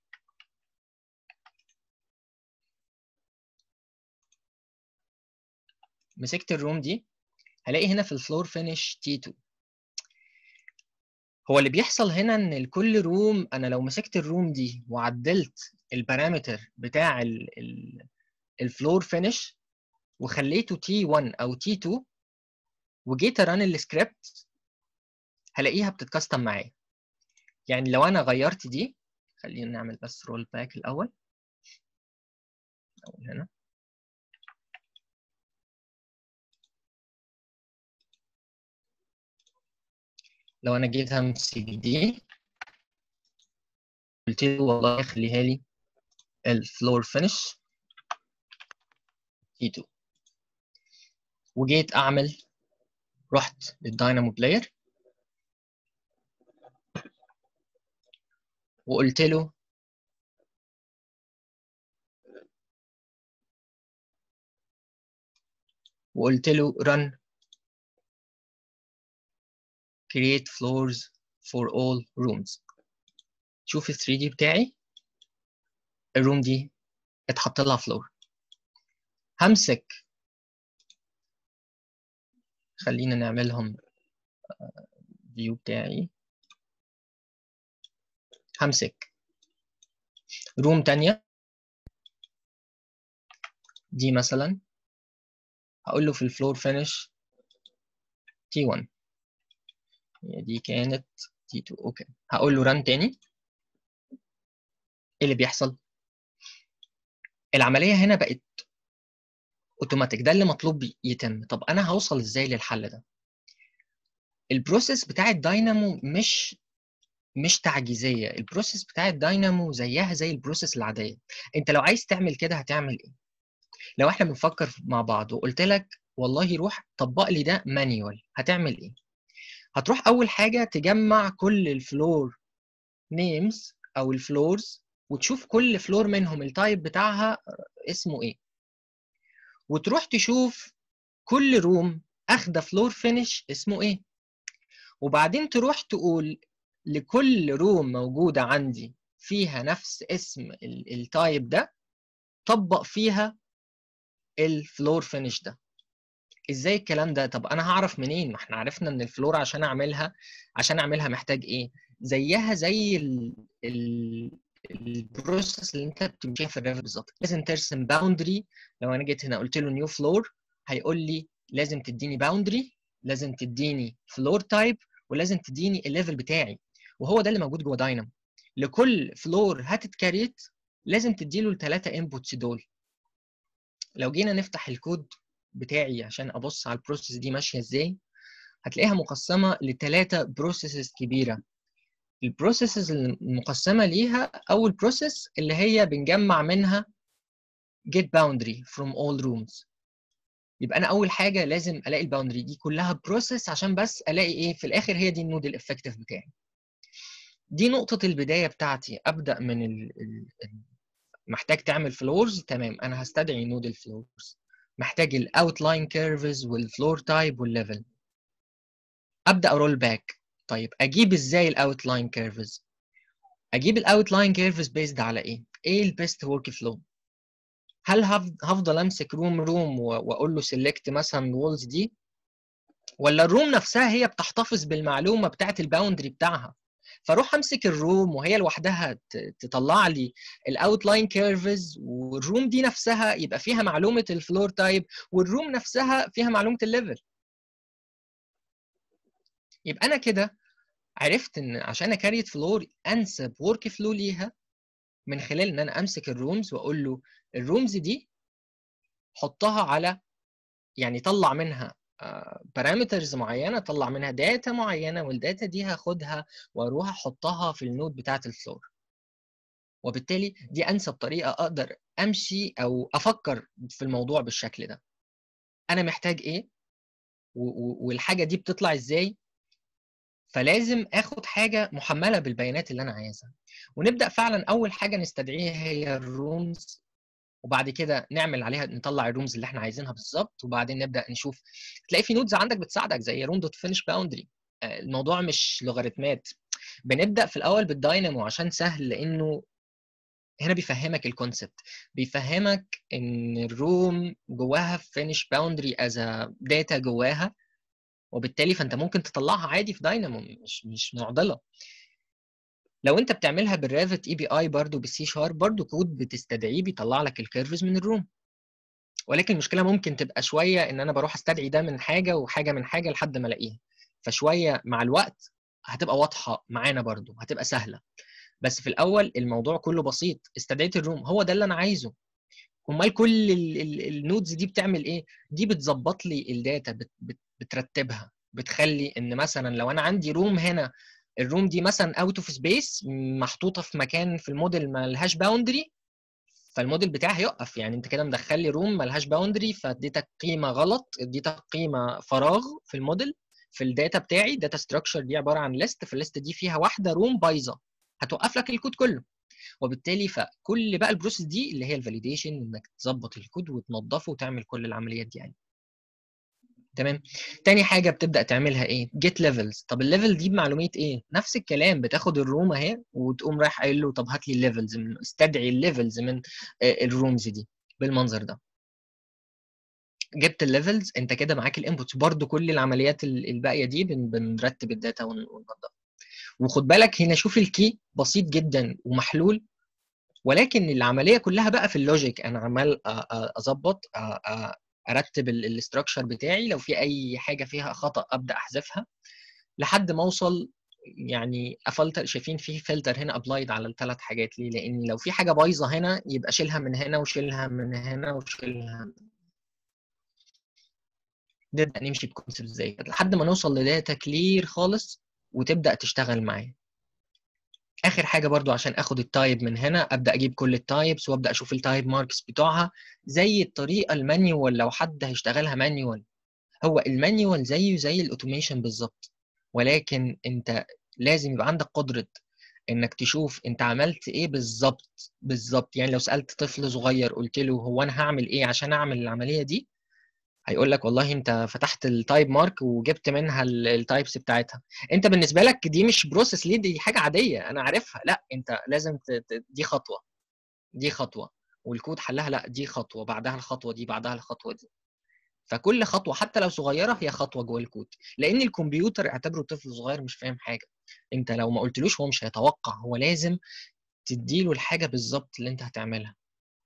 مسكت الروم دي هلاقي هنا في الفلور فينش تي 2 هو اللي بيحصل هنا ان لكل روم انا لو مسكت الروم دي وعدلت البارامتر بتاع الفلور فينش وخليته تي 1 او تي 2 وجيت اران السكريبت هلاقيها بتتكستم معايا يعني لو انا غيرت دي خلينا نعمل بس رول باك الاول اول هنا لو انا جيت همسك دي قلت له والله خليها لي الفلور فينش تي 2 وجيت اعمل رحت للداينامو بلاير وقلت له وقلت له run create floors for all rooms شوف ال 3 دي بتاعي الروم دي اتحط لها فلور همسك خلينا نعملهم فيو بتاعي همسك روم تانية دي مثلا هقول له في الفلور فينش تي 1 هي دي كانت تي 2 اوكي هقول له ران تاني ايه اللي بيحصل العمليه هنا بقت اوتوماتيك ده اللي مطلوب يتم طب انا هوصل ازاي للحل ده البروسيس بتاع الداينامو مش مش تعجيزيه البروسيس بتاع الداينامو زيها زي البروسيس العاديه انت لو عايز تعمل كده هتعمل ايه لو احنا بنفكر مع بعض وقلت لك والله روح طبق لي ده مانيوال هتعمل ايه هتروح اول حاجه تجمع كل الفلور نيمز او الفلورز وتشوف كل فلور منهم التايب بتاعها اسمه ايه وتروح تشوف كل روم اخده فلور فينش اسمه ايه وبعدين تروح تقول لكل روم موجوده عندي فيها نفس اسم التايب ده طبق فيها الفلور فينش ده ازاي الكلام ده طب انا هعرف منين ما احنا عرفنا ان الفلور عشان اعملها عشان اعملها محتاج ايه زيها زي ال ال البروسيس اللي انت بتمشيها في الريف بالظبط لازم ترسم باوندري لو انا جيت هنا قلت له نيو فلور هيقول لي لازم تديني باوندري لازم تديني فلور تايب ولازم تديني الليفل بتاعي وهو ده اللي موجود جوه داينامو لكل فلور هتتكريت لازم تديله الثلاثه انبوتس دول لو جينا نفتح الكود بتاعي عشان ابص على البروسيس دي ماشيه ازاي هتلاقيها مقسمه لثلاثه بروسيسز كبيره البروسيسز المقسمه ليها اول بروسيس اللي هي بنجمع منها get boundary from all rooms يبقى انا اول حاجه لازم الاقي الباوندري دي كلها بروسيس عشان بس الاقي ايه في الاخر هي دي النود الافكتيف بتاعي دي نقطه البدايه بتاعتي ابدا من ال ال محتاج تعمل فلورز تمام انا هستدعي نود الفلورز محتاج الاوتلاين كيرفز والفلور تايب والليفل ابدا ارول باك طيب اجيب ازاي الاوتلاين كيرفز اجيب الاوتلاين كيرفز بيزد على ايه ايه البيست ورك فلو هل هفضل امسك روم روم واقول له سيلكت مثلا الوولز دي ولا الروم نفسها هي بتحتفظ بالمعلومه بتاعه الباوندري بتاعها فاروح امسك الروم وهي لوحدها تطلع لي الاوتلاين كيرفز والروم دي نفسها يبقى فيها معلومه الفلور تايب والروم نفسها فيها معلومه الليفل يبقى انا كده عرفت ان عشان اكريت فلور انسب ورك فلو ليها من خلال ان انا امسك الرومز واقول له الرومز دي حطها على يعني طلع منها بارامترز معينه طلع منها داتا معينه والداتا دي هاخدها واروح احطها في النود بتاعه الفلور وبالتالي دي انسب طريقه اقدر امشي او افكر في الموضوع بالشكل ده انا محتاج ايه والحاجه دي بتطلع ازاي فلازم اخد حاجه محمله بالبيانات اللي انا عايزها ونبدا فعلا اول حاجه نستدعيها هي الرومز وبعد كده نعمل عليها نطلع الرومز اللي احنا عايزينها بالظبط وبعدين نبدا نشوف تلاقي في نودز عندك بتساعدك زي روم دوت فينش باوندري الموضوع مش لوغاريتمات بنبدا في الاول بالداينامو عشان سهل لانه هنا بيفهمك الكونسبت بيفهمك ان الروم جواها فينش باوندري از داتا جواها وبالتالي فانت ممكن تطلعها عادي في داينامو مش مش معضله لو انت بتعملها بالرافت اي بي اي برضه بالسي شارب برضه كود بتستدعيه بيطلع لك الكيرفز من الروم ولكن المشكله ممكن تبقى شويه ان انا بروح استدعي ده من حاجه وحاجه من حاجه لحد ما الاقيها فشويه مع الوقت هتبقى واضحه معانا برضه هتبقى سهله بس في الاول الموضوع كله بسيط استدعيت الروم هو ده اللي انا عايزه امال كل النودز دي بتعمل ايه دي بتظبط لي الداتا بت بت بترتبها بتخلي ان مثلا لو انا عندي روم هنا الروم دي مثلا اوت اوف سبيس محطوطه في مكان في الموديل ما لهاش باوندري فالموديل بتاعي هيقف يعني انت كده مدخل لي روم ما لهاش باوندري فاديتك قيمه غلط اديتك قيمه فراغ في الموديل في الداتا بتاعي داتا ستراكشر دي عباره عن ليست في الليست دي فيها واحده روم بايظه هتوقف لك الكود كله وبالتالي فكل بقى البروسيس دي اللي هي الفاليديشن انك تظبط الكود وتنظفه وتعمل كل العمليات دي يعني تمام تاني حاجه بتبدا تعملها ايه جيت ليفلز طب الليفل دي بمعلوميه ايه نفس الكلام بتاخد الروم اهي وتقوم رايح قايل له طب هات لي الليفلز من استدعي الليفلز من الرومز دي بالمنظر ده جبت الليفلز انت كده معاك الانبوتس برضو كل العمليات الباقيه دي بنرتب الداتا وننظفها وخد بالك هنا شوف الكي بسيط جدا ومحلول ولكن العمليه كلها بقى في اللوجيك انا عمال اظبط ارتب الاستراكشر بتاعي لو في اي حاجه فيها خطا ابدا احذفها لحد ما اوصل يعني افلتر شايفين في فلتر هنا ابلايد على الثلاث حاجات ليه لان لو في حاجه بايظه هنا يبقى شيلها من هنا وشيلها من هنا وشيلها نبدا نمشي بكونسبت زي كده لحد ما نوصل لداتا كلير خالص وتبدا تشتغل معايا اخر حاجه برضو عشان اخد التايب من هنا ابدا اجيب كل التايبس وابدا اشوف التايب ماركس بتوعها زي الطريقه المانيوال لو حد هيشتغلها مانيوال هو المانيوال زيه زي الاوتوميشن بالظبط ولكن انت لازم يبقى عندك قدره انك تشوف انت عملت ايه بالظبط بالظبط يعني لو سالت طفل صغير قلت له هو انا هعمل ايه عشان اعمل العمليه دي هيقول لك والله انت فتحت التايب مارك وجبت منها التايبس بتاعتها انت بالنسبه لك دي مش بروسيس ليه دي حاجه عاديه انا عارفها لا انت لازم ت... دي خطوه دي خطوه والكود حلها لا دي خطوه بعدها الخطوه دي بعدها الخطوه دي فكل خطوه حتى لو صغيره هي خطوه جوه الكود لان الكمبيوتر اعتبره طفل صغير مش فاهم حاجه انت لو ما قلتلوش هو مش هيتوقع هو لازم تديله الحاجه بالظبط اللي انت هتعملها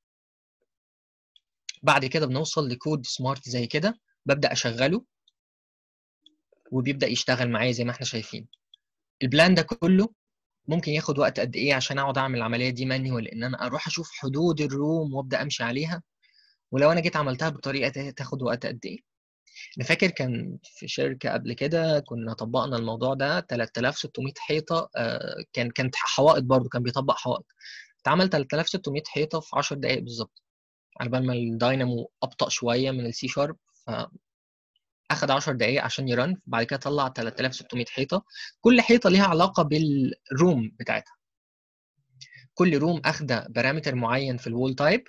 بعد كده بنوصل لكود سمارت زي كده ببدا اشغله وبيبدا يشتغل معايا زي ما احنا شايفين البلان ده كله ممكن ياخد وقت قد ايه عشان اقعد اعمل العمليه دي مانيوال ان انا اروح اشوف حدود الروم وابدا امشي عليها ولو انا جيت عملتها بطريقه تاخد وقت قد ايه انا فاكر كان في شركه قبل كده كنا طبقنا الموضوع ده 3600 حيطه كان كانت حوائط برضو كان بيطبق حوائط اتعمل 3600 حيطه في 10 دقائق بالظبط على بال ما الداينامو ابطا شويه من السي شارب ف اخد 10 دقائق عشان يرن بعد كده طلع 3600 حيطه كل حيطه ليها علاقه بالروم بتاعتها كل روم اخده بارامتر معين في الوول تايب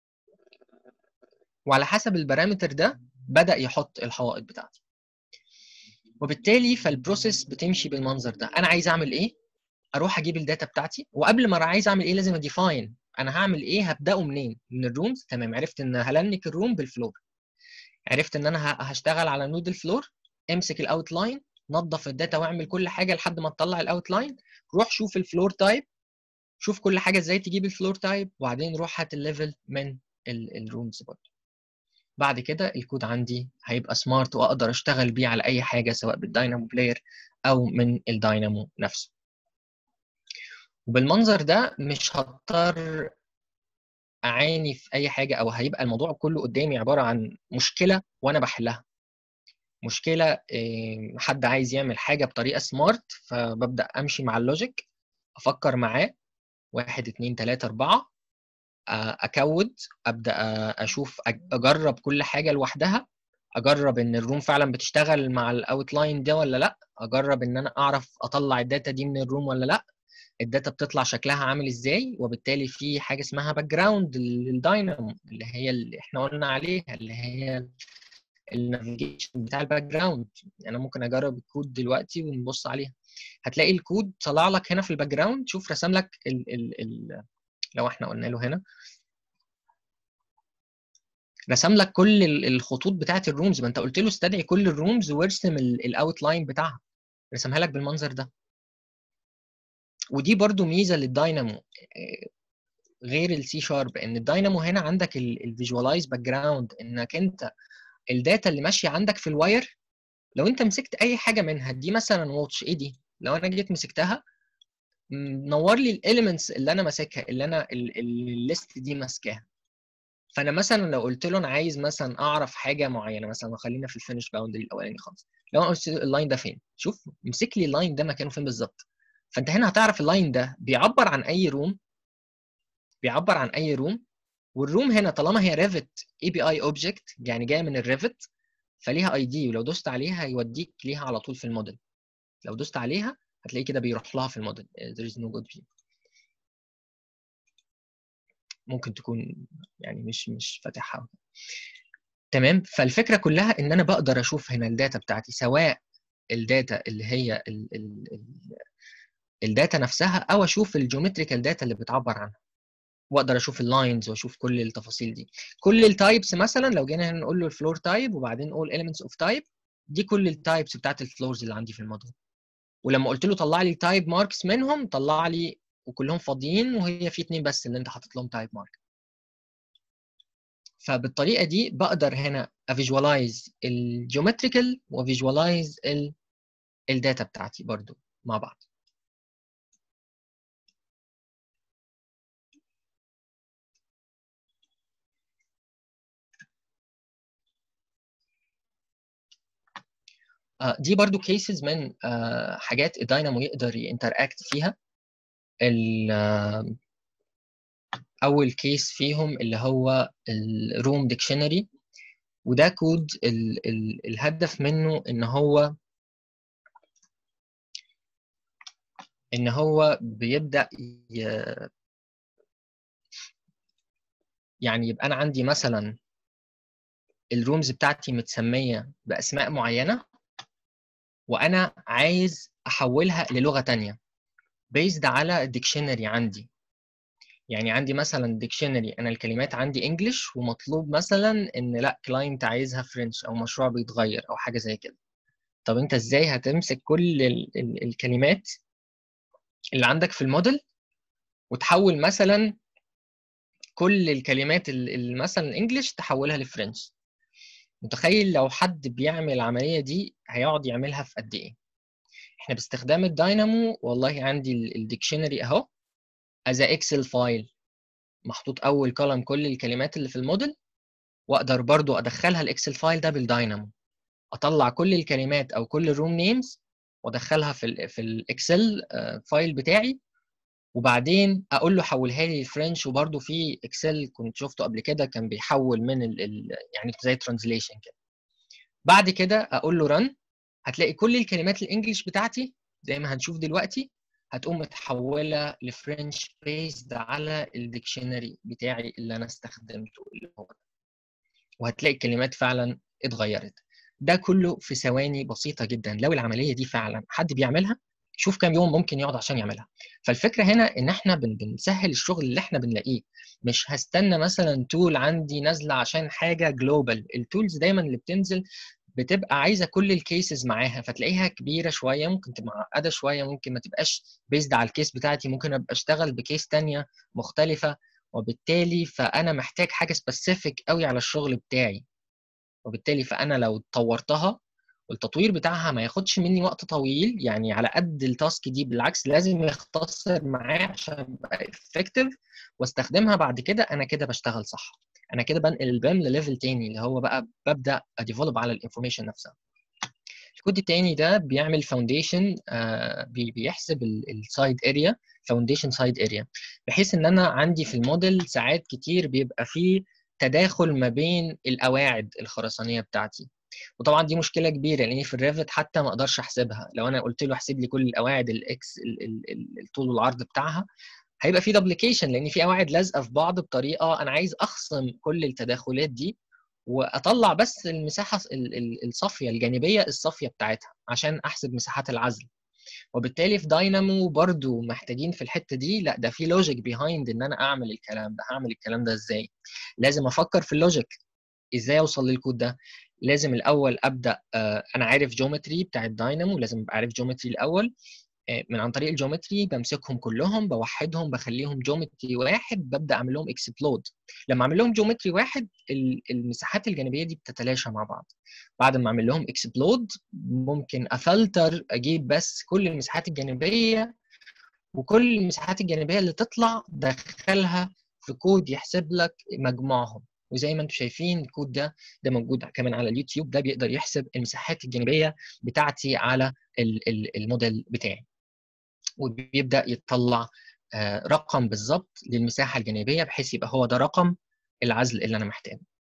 وعلى حسب البارامتر ده بدا يحط الحوائط بتاعته وبالتالي فالبروسيس بتمشي بالمنظر ده انا عايز اعمل ايه اروح اجيب الداتا بتاعتي وقبل ما عايز اعمل ايه لازم اديفاين انا هعمل ايه هبداه منين من الرومز تمام عرفت ان هلنك الروم بالفلور عرفت ان انا هشتغل على نود الفلور امسك الاوت لاين نظف الداتا واعمل كل حاجه لحد ما تطلع الاوت لاين روح شوف الفلور تايب شوف كل حاجه ازاي تجيب الفلور تايب وبعدين روح هات الليفل من الرومز برضه بعد كده الكود عندي هيبقى سمارت واقدر اشتغل بيه على اي حاجه سواء بالداينامو بلاير او من الداينامو نفسه وبالمنظر ده مش هضطر اعاني في اي حاجه او هيبقى الموضوع كله قدامي عباره عن مشكله وانا بحلها مشكله حد عايز يعمل حاجه بطريقه سمارت فببدا امشي مع اللوجيك افكر معاه واحد اتنين تلاته اربعه اكود ابدا اشوف اجرب كل حاجه لوحدها اجرب ان الروم فعلا بتشتغل مع الاوت لاين ده ولا لا اجرب ان انا اعرف اطلع الداتا دي من الروم ولا لا الداتا بتطلع شكلها عامل ازاي وبالتالي في حاجه اسمها باك جراوند للداينامو اللي هي اللي احنا قلنا عليها اللي هي النافيجيشن بتاع الباك جراوند انا ممكن اجرب الكود دلوقتي ونبص عليها هتلاقي الكود طلع لك هنا في الباك جراوند شوف رسم لك ال ال ال لو احنا قلنا له هنا رسم لك كل الخطوط بتاعت الرومز ما انت قلت له استدعي كل الرومز وارسم الاوت لاين بتاعها رسمها لك بالمنظر ده ودي برضو ميزه للداينامو غير السي شارب ان الداينامو هنا عندك الفيجواليز باك جراوند انك انت الداتا اللي ماشيه عندك في الواير لو انت مسكت اي حاجه منها دي مثلا واتش ايه دي لو انا جيت مسكتها نور لي الاليمنتس اللي انا ماسكها اللي انا الليست دي ماسكاها فانا مثلا لو قلت له انا عايز مثلا اعرف حاجه معينه مثلا خلينا في الفينش باوندري الاولاني خالص لو انا قلت اللاين ده فين شوف مسك لي اللاين ده مكانه فين بالظبط فانت هنا هتعرف اللاين ده بيعبر عن اي روم بيعبر عن اي روم والروم هنا طالما هي ريفت اي بي اي اوبجكت يعني جايه من الريفت فليها اي دي ولو دوست عليها هيوديك ليها على طول في الموديل لو دوست عليها هتلاقيه كده بيروح لها في الموديل there is no good view ممكن تكون يعني مش مش فاتحها تمام فالفكره كلها ان انا بقدر اشوف هنا الداتا بتاعتي سواء الداتا اللي هي ال ال ال الداتا نفسها او اشوف الجيومتريكال داتا اللي بتعبر عنها واقدر اشوف اللاينز واشوف كل التفاصيل دي كل التايبس مثلا لو جينا هنا نقول له الفلور تايب وبعدين نقول elements اوف تايب دي كل التايبس بتاعت الفلورز اللي عندي في الموديل ولما قلت له طلع لي تايب ماركس منهم طلع لي وكلهم فاضيين وهي في اتنين بس اللي انت حاطط لهم تايب مارك فبالطريقه دي بقدر هنا افيجوالايز الجيومتريكال وفيجوالايز الداتا بتاعتي برضو مع بعض دي برضو كيسز من حاجات الداينامو يقدر ينتراكت فيها اول كيس فيهم اللي هو الروم ديكشنري وده كود ال ال الهدف منه ان هو ان هو بيبدا ي... يعني يبقى انا عندي مثلا الرومز بتاعتي متسميه باسماء معينه وانا عايز احولها للغه تانية بيزد على الديكشنري عندي يعني عندي مثلا ديكشنري انا الكلمات عندي انجلش ومطلوب مثلا ان لا كلاينت عايزها فرنش او مشروع بيتغير او حاجه زي كده طب انت ازاي هتمسك كل ال ال الكلمات اللي عندك في الموديل وتحول مثلا كل الكلمات اللي مثلا انجلش تحولها لفرنش متخيل لو حد بيعمل العمليه دي هيقعد يعملها في قد ايه احنا باستخدام الداينامو والله عندي الديكشنري اهو از اكسل فايل محطوط اول كولم كل الكلمات اللي في الموديل واقدر برضو ادخلها الاكسل فايل ده بالداينامو اطلع كل الكلمات او كل الروم نيمز وادخلها في ال في الاكسل فايل بتاعي وبعدين اقول له حولها لي الفرنش وبرده في اكسل كنت شفته قبل كده كان بيحول من ال ال يعني زي ترانزليشن كده بعد كده اقول له رن هتلاقي كل الكلمات الانجليش بتاعتي زي ما هنشوف دلوقتي هتقوم متحوله لفرنش بيزد على الديكشنري بتاعي اللي انا استخدمته اللي هو ده وهتلاقي الكلمات فعلا اتغيرت ده كله في ثواني بسيطه جدا لو العمليه دي فعلا حد بيعملها شوف كام يوم ممكن يقعد عشان يعملها فالفكره هنا ان احنا بنسهل الشغل اللي احنا بنلاقيه مش هستنى مثلا تول عندي نازله عشان حاجه جلوبال التولز دايما اللي بتنزل بتبقى عايزه كل الكيسز معاها فتلاقيها كبيره شويه ممكن تبقى معقده شويه ممكن ما تبقاش بيزد على الكيس بتاعتي ممكن ابقى اشتغل بكيس تانية مختلفه وبالتالي فانا محتاج حاجه سبيسيفيك قوي على الشغل بتاعي وبالتالي فانا لو طورتها والتطوير بتاعها ما ياخدش مني وقت طويل يعني على قد التاسك دي بالعكس لازم يختصر معايا عشان ابقى افكتيف واستخدمها بعد كده انا كده بشتغل صح انا كده بنقل البام لليفل تاني اللي هو بقى ببدا اديفلوب على الانفورميشن نفسها الكود التاني ده بيعمل فاونديشن آه بيحسب السايد اريا فاونديشن سايد اريا بحيث ان انا عندي في الموديل ساعات كتير بيبقى فيه تداخل ما بين القواعد الخرسانيه بتاعتي وطبعا دي مشكله كبيره لان في الريفت حتى ما اقدرش احسبها لو انا قلت له احسب لي كل القواعد الاكس الطول والعرض بتاعها هيبقى في دبليكيشن لان في قواعد لازقه في بعض بطريقه انا عايز اخصم كل التداخلات دي واطلع بس المساحه الصافيه الجانبيه الصافيه بتاعتها عشان احسب مساحات العزل وبالتالي في داينامو برضو محتاجين في الحته دي لا ده في لوجيك بيهايند ان انا اعمل الكلام ده هعمل الكلام ده ازاي لازم افكر في اللوجيك ازاي اوصل للكود ده لازم الاول ابدا انا عارف جيومتري بتاع الداينامو لازم ابقى عارف جيومتري الاول من عن طريق الجيومتري بمسكهم كلهم بوحدهم بخليهم جيومتري واحد ببدا اعمل لهم اكسبلود لما اعمل لهم جيومتري واحد المساحات الجانبيه دي بتتلاشى مع بعض بعد ما اعمل لهم اكسبلود ممكن افلتر اجيب بس كل المساحات الجانبيه وكل المساحات الجانبيه اللي تطلع دخلها في كود يحسب لك مجموعهم وزي ما انتم شايفين الكود ده ده موجود كمان على اليوتيوب ده بيقدر يحسب المساحات الجانبيه بتاعتي على الموديل بتاعي وبيبدا يطلع رقم بالظبط للمساحه الجانبيه بحيث يبقى هو ده رقم العزل اللي انا محتاجه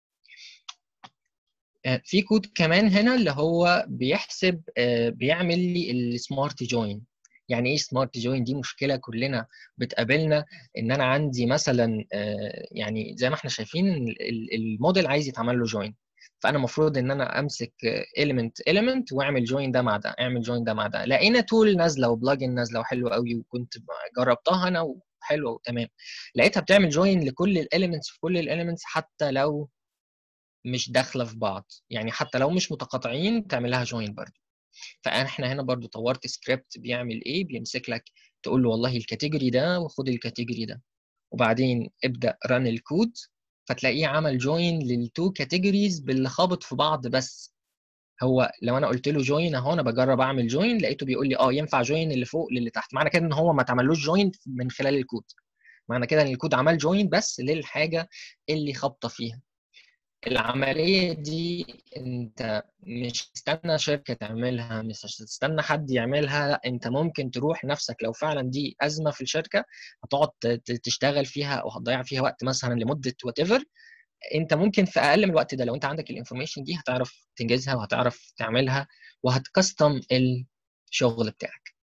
في كود كمان هنا اللي هو بيحسب بيعمل لي السمارت جوين يعني ايه سمارت جوين دي مشكله كلنا بتقابلنا ان انا عندي مثلا يعني زي ما احنا شايفين الموديل عايز يتعمل له جوين فانا المفروض ان انا امسك element element واعمل جوين ده مع ده اعمل جوين ده مع ده لقينا تول نازله وبلاجن نازله وحلوه قوي وكنت جربتها انا وحلوه وتمام لقيتها بتعمل جوين لكل الاليمنتس في كل الاليمنتس حتى لو مش داخله في بعض يعني حتى لو مش متقاطعين تعمل لها جوين برضه فاحنا هنا برضو طورت سكريبت بيعمل ايه بيمسك لك تقول له والله الكاتيجوري ده وخد الكاتيجوري ده وبعدين ابدا رن الكود فتلاقيه عمل جوين للتو كاتيجوريز باللي خابط في بعض بس هو لو انا قلت له جوين اهو انا بجرب اعمل جوين لقيته بيقول لي اه ينفع جوين اللي فوق للي تحت معنى كده ان هو ما اتعملوش جوين من خلال الكود معنى كده ان الكود عمل جوين بس للحاجه اللي خابطه فيها العملية دي انت مش تستنى شركة تعملها مش تستنى حد يعملها لا انت ممكن تروح نفسك لو فعلا دي أزمة في الشركة هتقعد تشتغل فيها او هتضيع فيها وقت مثلا لمدة وات ايفر انت ممكن في اقل من الوقت ده لو انت عندك الانفورميشن دي هتعرف تنجزها وهتعرف تعملها وهتكستم الشغل بتاعك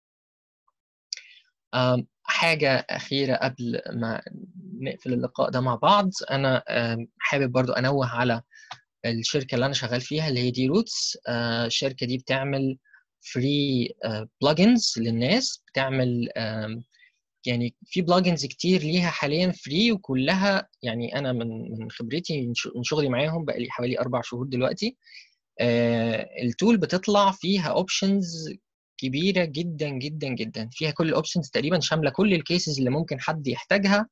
حاجة أخيرة قبل ما نقفل اللقاء ده مع بعض أنا حابب برضو أنوه على الشركة اللي أنا شغال فيها اللي هي دي روتس الشركة دي بتعمل فري بلجنز للناس بتعمل يعني في بلجنز كتير ليها حاليا فري وكلها يعني أنا من من خبرتي من شغلي معاهم بقى لي حوالي أربع شهور دلوقتي التول بتطلع فيها اوبشنز كبيره جدا جدا جدا فيها كل الاوبشنز تقريبا شامله كل الكيسز اللي ممكن حد يحتاجها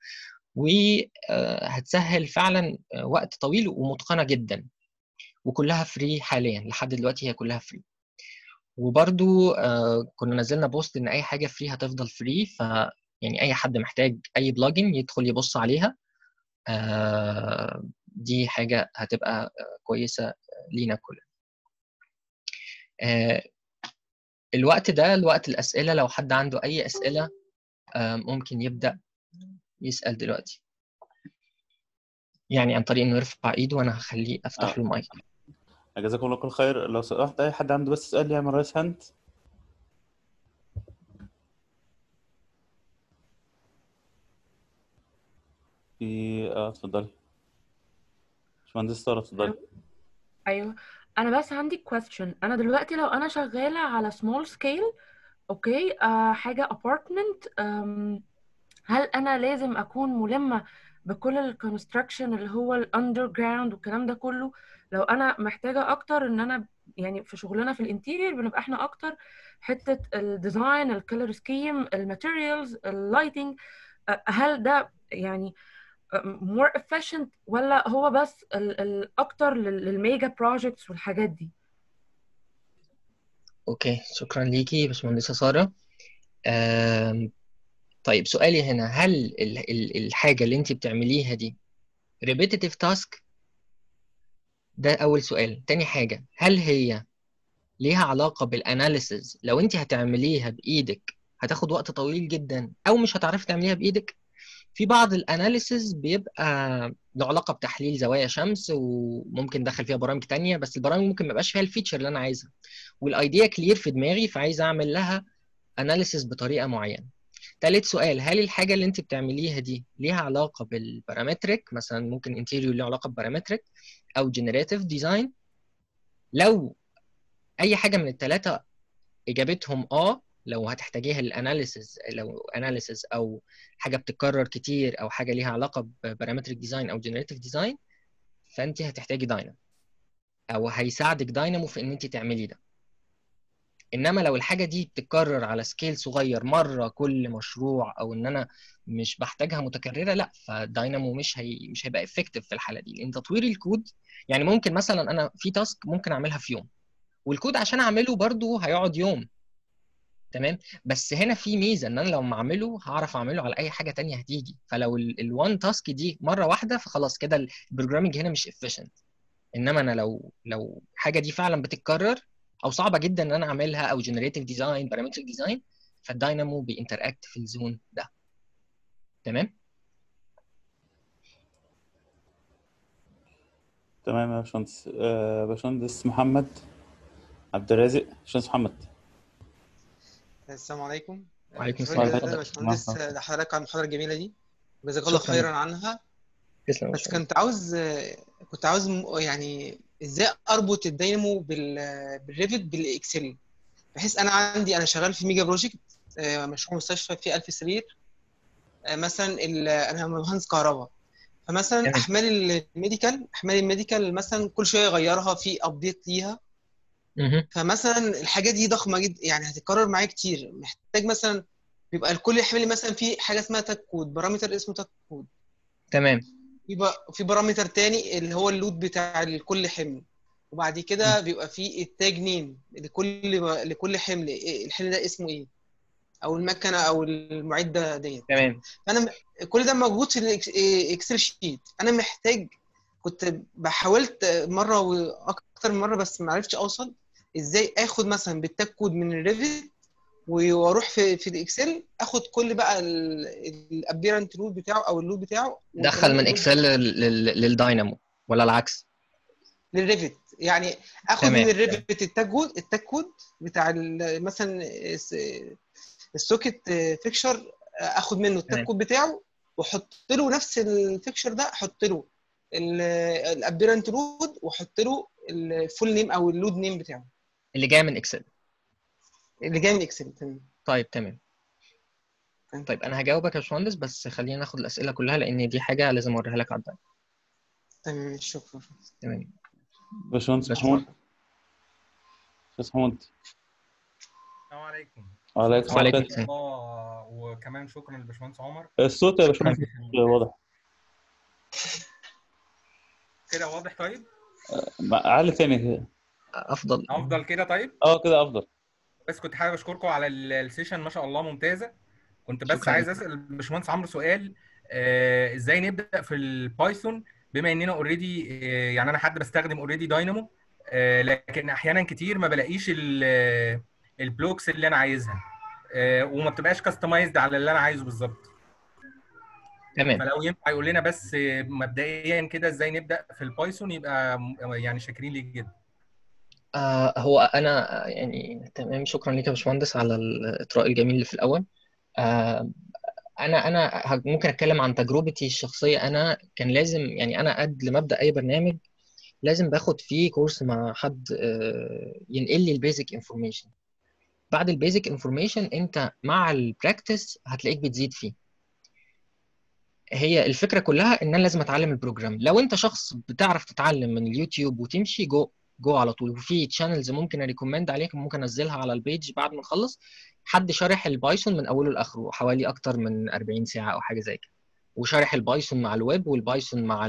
وهتسهل فعلا وقت طويل ومتقنه جدا وكلها فري حاليا لحد دلوقتي هي كلها فري وبرضو آه، كنا نزلنا بوست ان اي حاجه فري هتفضل فري ف يعني اي حد محتاج اي بلجن يدخل يبص عليها آه، دي حاجه هتبقى آه، كويسه لينا كلنا آه، الوقت ده الوقت الاسئله لو حد عنده اي اسئله آه، ممكن يبدا يسال دلوقتي يعني عن طريق انه يرفع ايده وانا هخليه افتح آه. له المايك جزاكم الله كل خير لو سمحت اي حد عنده بس سؤال يعمل رايس هاند في اه اتفضلي باشمهندس ساره اتفضلي ايوه انا بس عندي question انا دلوقتي لو انا شغاله على small scale اوكي آه حاجه apartment أم هل انا لازم اكون ملمه بكل الكونستراكشن اللي هو الاندر جراوند والكلام ده كله لو انا محتاجه اكتر ان انا يعني في شغلنا في الانتيرير بنبقى احنا اكتر حته الديزاين الكالر سكيم الماتيريالز اللايتنج هل ده يعني more efficient ولا هو بس ال- الاكتر لل- للميجا بروجكتس والحاجات دي اوكي شكرا ليكي باشمهندسه ساره آم، طيب سؤالي هنا هل ال- ال- الحاجه اللي انت بتعمليها دي repetitive task ده اول سؤال تاني حاجه هل هي ليها علاقه بالاناليسز لو انت هتعمليها بايدك هتاخد وقت طويل جدا او مش هتعرفي تعمليها بايدك في بعض الاناليسز بيبقى له علاقه بتحليل زوايا شمس وممكن ندخل فيها برامج تانية بس البرامج ممكن ما يبقاش فيها الفيتشر اللي انا عايزها والايديا كلير في دماغي فعايز اعمل لها اناليسز بطريقه معينه تالت سؤال هل الحاجه اللي انت بتعمليها دي ليها علاقه بالبارامتريك مثلا ممكن انتيريور له علاقه ببارامتريك او جنريتيف ديزاين لو اي حاجه من الثلاثه اجابتهم اه لو هتحتاجيها للاناليسز لو اناليسز او حاجه بتتكرر كتير او حاجه ليها علاقه ببارامتريك ديزاين او جنريتيف ديزاين فانت هتحتاجي داينامو او هيساعدك داينامو في ان انت تعملي ده انما لو الحاجه دي بتتكرر على سكيل صغير مره كل مشروع او ان انا مش بحتاجها متكرره لا فداينامو مش هي مش هيبقى افكتيف في الحاله دي لان تطوير الكود يعني ممكن مثلا انا في تاسك ممكن اعملها في يوم والكود عشان اعمله برضو هيقعد يوم تمام بس هنا في ميزه ان انا لو ما اعمله هعرف اعمله على اي حاجه تانية هتيجي فلو الوان تاسك دي مره واحده فخلاص كده البروجرامنج هنا مش efficient انما انا لو لو حاجه دي فعلا بتتكرر او صعبه جدا ان انا اعملها او جنريتيف ديزاين بارامتريك ديزاين فالداينامو بينتراكت في الزون ده تمام تمام يا باشمهندس آه، باشمهندس محمد عبد الرازق باشمهندس محمد السلام عليكم وعليكم شكراً السلام. جزيلا يا باشمهندس لحضرتك على المحاضرة الجميلة دي جزاك الله شكراً. خيرا عنها تسلم يا بس باشمهندس. كنت عاوز كنت عاوز م- يعني ازاي اربط الداينامو بال بالريفت بالاكسل بحيث انا عندي انا شغال في ميجا بروجكت آه، مشروع مستشفى فيه 1000 سرير آه، مثلا ال- انا مهندس كهرباء فمثلا تمام. احمال الميديكال احمال الميديكال مثلا كل شويه اغيرها في ابديت ليها مهم. فمثلا الحاجات دي ضخمه جدا يعني هتتكرر معايا كتير محتاج مثلا بيبقى الكل يحمل لي مثلا في حاجه اسمها تاك كود بارامتر اسمه تاك كود تمام في ب- في بارامتر تاني اللي هو اللود بتاع كل حمل وبعد كده بيبقى في التاج نيم لكل لكل حمل إيه- الحمل ده اسمه ايه او المكنه او المعده ديت تمام فانا م- كل ده موجود في الاكسل شيت انا محتاج كنت بحاولت مره واكتر من مره بس ما عرفتش اوصل ازاي اخد مثلا بالتاج كود من الريفت واروح في في الاكسل اخد كل بقى الابيرنت لود بتاعه او اللود بتاعه دخل وكمان من اللود اكسل لل- لل- للداينامو ولا العكس للريفت يعني اخد تمام. من الريفت التاج كود التاج كود بتاع ال- مثلا الس- السوكت فيكشر اخد منه التاج تمام. كود بتاعه واحط له نفس الفيكشر ده احط له الابيرنت لود واحط له الفول نيم او اللود نيم بتاعه اللي جاي من اكسل اللي جاي من اكسل تمام طيب تمام تمام. طيب انا هجاوبك يا باشمهندس بس خلينا ناخد الاسئله كلها لان دي حاجه لازم اوريها لك على الداينامو تمام شكرا تمام باشمهندس باشمهندس. محمود باشمهندس محمود السلام عليكم وعليكم وعليكم السلام السلام. الله وكمان شكرا للباشمهندس عمر الصوت يا باشمهندس واضح كده واضح طيب ما- علي تاني كده افضل افضل كده طيب اه كده افضل بس كنت حابب اشكركم على ال- السيشن ما شاء الله ممتازه كنت بس شكراً. عايز اسال الباشمهندس عمرو سؤال آه، ازاي نبدا في البايثون بما اننا اوريدي يعني انا حد بستخدم اوريدي داينامو آه، لكن احيانا كتير ما بلاقيش ال- البلوكس اللي انا عايزها آه، وما بتبقاش كاستمايزد على اللي انا عايزه بالظبط تمام فلو ينفع يقول لنا بس مبدئيا كده ازاي نبدا في البايثون يبقى يعني شاكرين ليك جدا آه هو انا آه، يعني تمام شكرا ليك يا باشمهندس على الاطراء الجميل اللي في الاول آه انا انا ه- ممكن اتكلم عن تجربتي الشخصيه انا كان لازم يعني انا قبل ما ابدا اي برنامج لازم باخد فيه كورس مع حد آه، ينقل لي البيزك انفورميشن بعد البيزك انفورميشن انت مع البراكتس هتلاقيك بتزيد فيه هي الفكره كلها ان انا لازم اتعلم البروجرام لو انت شخص بتعرف تتعلم من اليوتيوب وتمشي جو جو على طول وفي تشانلز ممكن اريكومند عليك ممكن انزلها على البيج بعد ما نخلص حد شارح البايثون من اوله لاخره حوالي اكتر من 40 ساعه او حاجه زي كده وشارح البايثون مع الويب والبايثون مع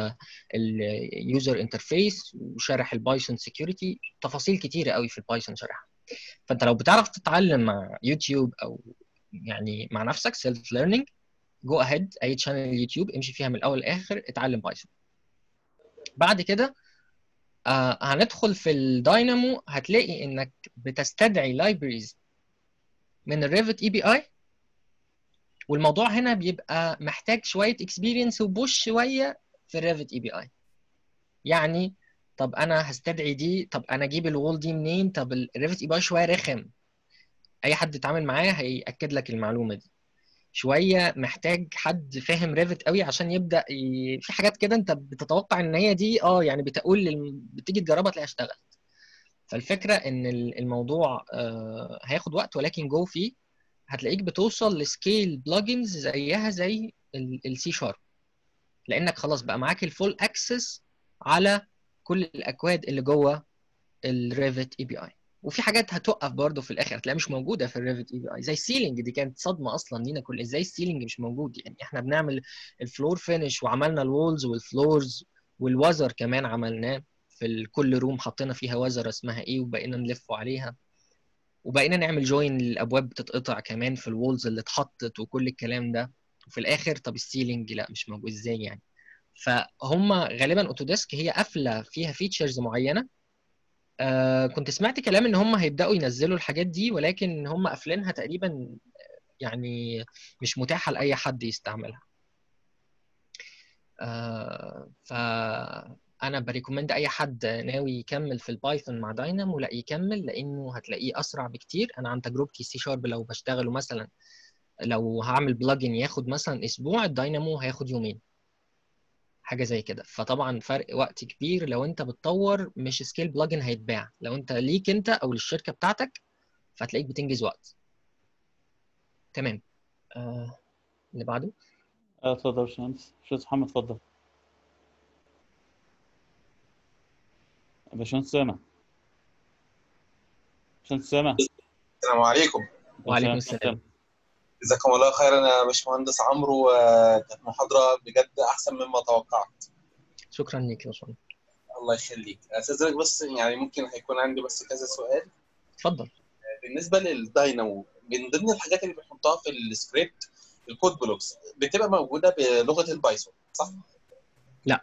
اليوزر انترفيس وشارح البايثون سكيورتي تفاصيل كتيره قوي في البايثون شارحها فانت لو بتعرف تتعلم مع يوتيوب او يعني مع نفسك سيلف ليرنينج جو اهيد اي تشانل يوتيوب امشي فيها من الاول للاخر اتعلم بايثون بعد كده آه هندخل في الداينامو هتلاقي انك بتستدعي لايبريز من الريفت اي بي اي والموضوع هنا بيبقى محتاج شويه اكسبيرينس وبوش شويه في الريفت اي بي اي يعني طب انا هستدعي دي طب انا اجيب الوول دي منين طب الريفت اي بي اي شويه رخم اي حد اتعامل معاه هياكد لك المعلومه دي شويه محتاج حد فاهم ريفت قوي عشان يبدا ي... في حاجات كده انت بتتوقع ان هي دي اه يعني بتقول لل... بتيجي تجربها تلاقيها اشتغلت فالفكره ان ال- الموضوع آه هياخد وقت ولكن جو فيه هتلاقيك بتوصل لسكيل بلجنز زيها زي السي شارب لانك خلاص بقى معاك الفول اكسس على كل الاكواد اللي جوه الريفت اي بي اي وفي حاجات هتوقف برضه في الاخر هتلاقيها مش موجوده في الريفت اي بي اي زي السيلينج دي كانت صدمه اصلا لينا كل ازاي السيلينج مش موجود يعني احنا بنعمل الفلور فينش وعملنا الوولز والفلورز والوزر كمان عملناه في ال- كل روم حطينا فيها وزره اسمها ايه وبقينا نلف عليها وبقينا نعمل جوين للابواب بتتقطع كمان في الوولز اللي اتحطت وكل الكلام ده وفي الاخر طب السيلينج لا مش موجود ازاي يعني فهم غالبا اوتوديسك هي قافله فيها فيتشرز معينه آه كنت سمعت كلام ان هم هيبداوا ينزلوا الحاجات دي ولكن هم قافلينها تقريبا يعني مش متاحه لاي حد يستعملها آه فانا بريكومند اي حد ناوي يكمل في البايثون مع داينامو لا يكمل لانه هتلاقيه اسرع بكتير انا عن تجربتي سي شارب لو بشتغله مثلا لو هعمل بلجن ياخد مثلا اسبوع الداينامو هياخد يومين حاجه زي كده فطبعا فرق وقت كبير لو انت بتطور مش سكيل بلجن هيتباع لو انت ليك انت او للشركه بتاعتك فهتلاقيك بتنجز وقت تمام آه اللي بعده اه اتفضل يا باشمهندس باشمهندس محمد اتفضل باشمهندس سامع باشمهندس سامع السلام عليكم وعليكم باشمهندس السلام. سامع. جزاكم الله خيرا يا باشمهندس عمرو وكانت محاضرة بجد أحسن مما توقعت شكرا ليك يا باشمهندس الله يخليك أستاذنك بس يعني ممكن هيكون عندي بس كذا سؤال اتفضل بالنسبة للداينامو من ضمن الحاجات اللي بنحطها في السكريبت الكود بلوكس بتبقى موجودة بلغة البايثون صح؟ لا.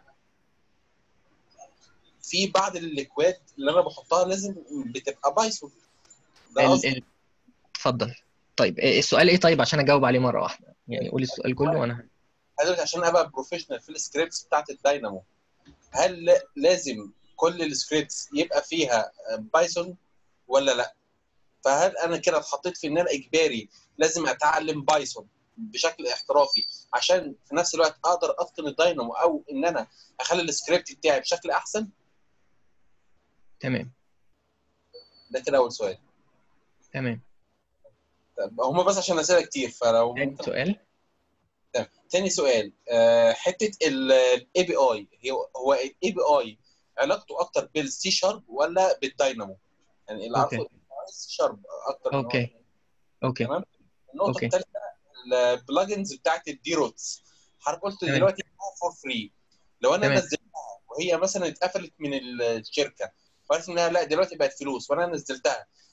في بعض الاكواد اللي انا بحطها لازم بتبقى بايثون ده ال... قصدي ال... اتفضل طيب إيه- السؤال ايه طيب عشان اجاوب عليه مره واحده يعني قولي السؤال كله وانا حضرتك عشان ابقى بروفيشنال في السكريبتس بتاعت الداينامو هل لازم كل السكريبتس يبقى فيها بايثون ولا لا؟ فهل انا كده اتحطيت في ان انا اجباري لازم اتعلم بايثون بشكل احترافي عشان في نفس الوقت اقدر اتقن الداينامو او ان انا اخلي السكريبت بتاعي بشكل احسن؟ تمام ده كده اول سؤال. تمام طب هما بس عشان اسئله كتير فلو تاني ممكن سؤال تمام. تاني سؤال آه، حته الاي بي اي هو الاي بي اي علاقته اكتر بالسي شارب ولا بالداينامو؟ يعني اللي عارفه أوكي. السي شارب اكتر من هو- اوكي اوكي تمام النقطه أوكي. الثالثه البلجنز بتاعت الدي روتس حضرتك قلت تمام. دلوقتي فور فري لو انا تمام. نزلتها وهي مثلا اتقفلت من الشركه وعرفت انها لا دلوقتي بقت فلوس وانا نزلتها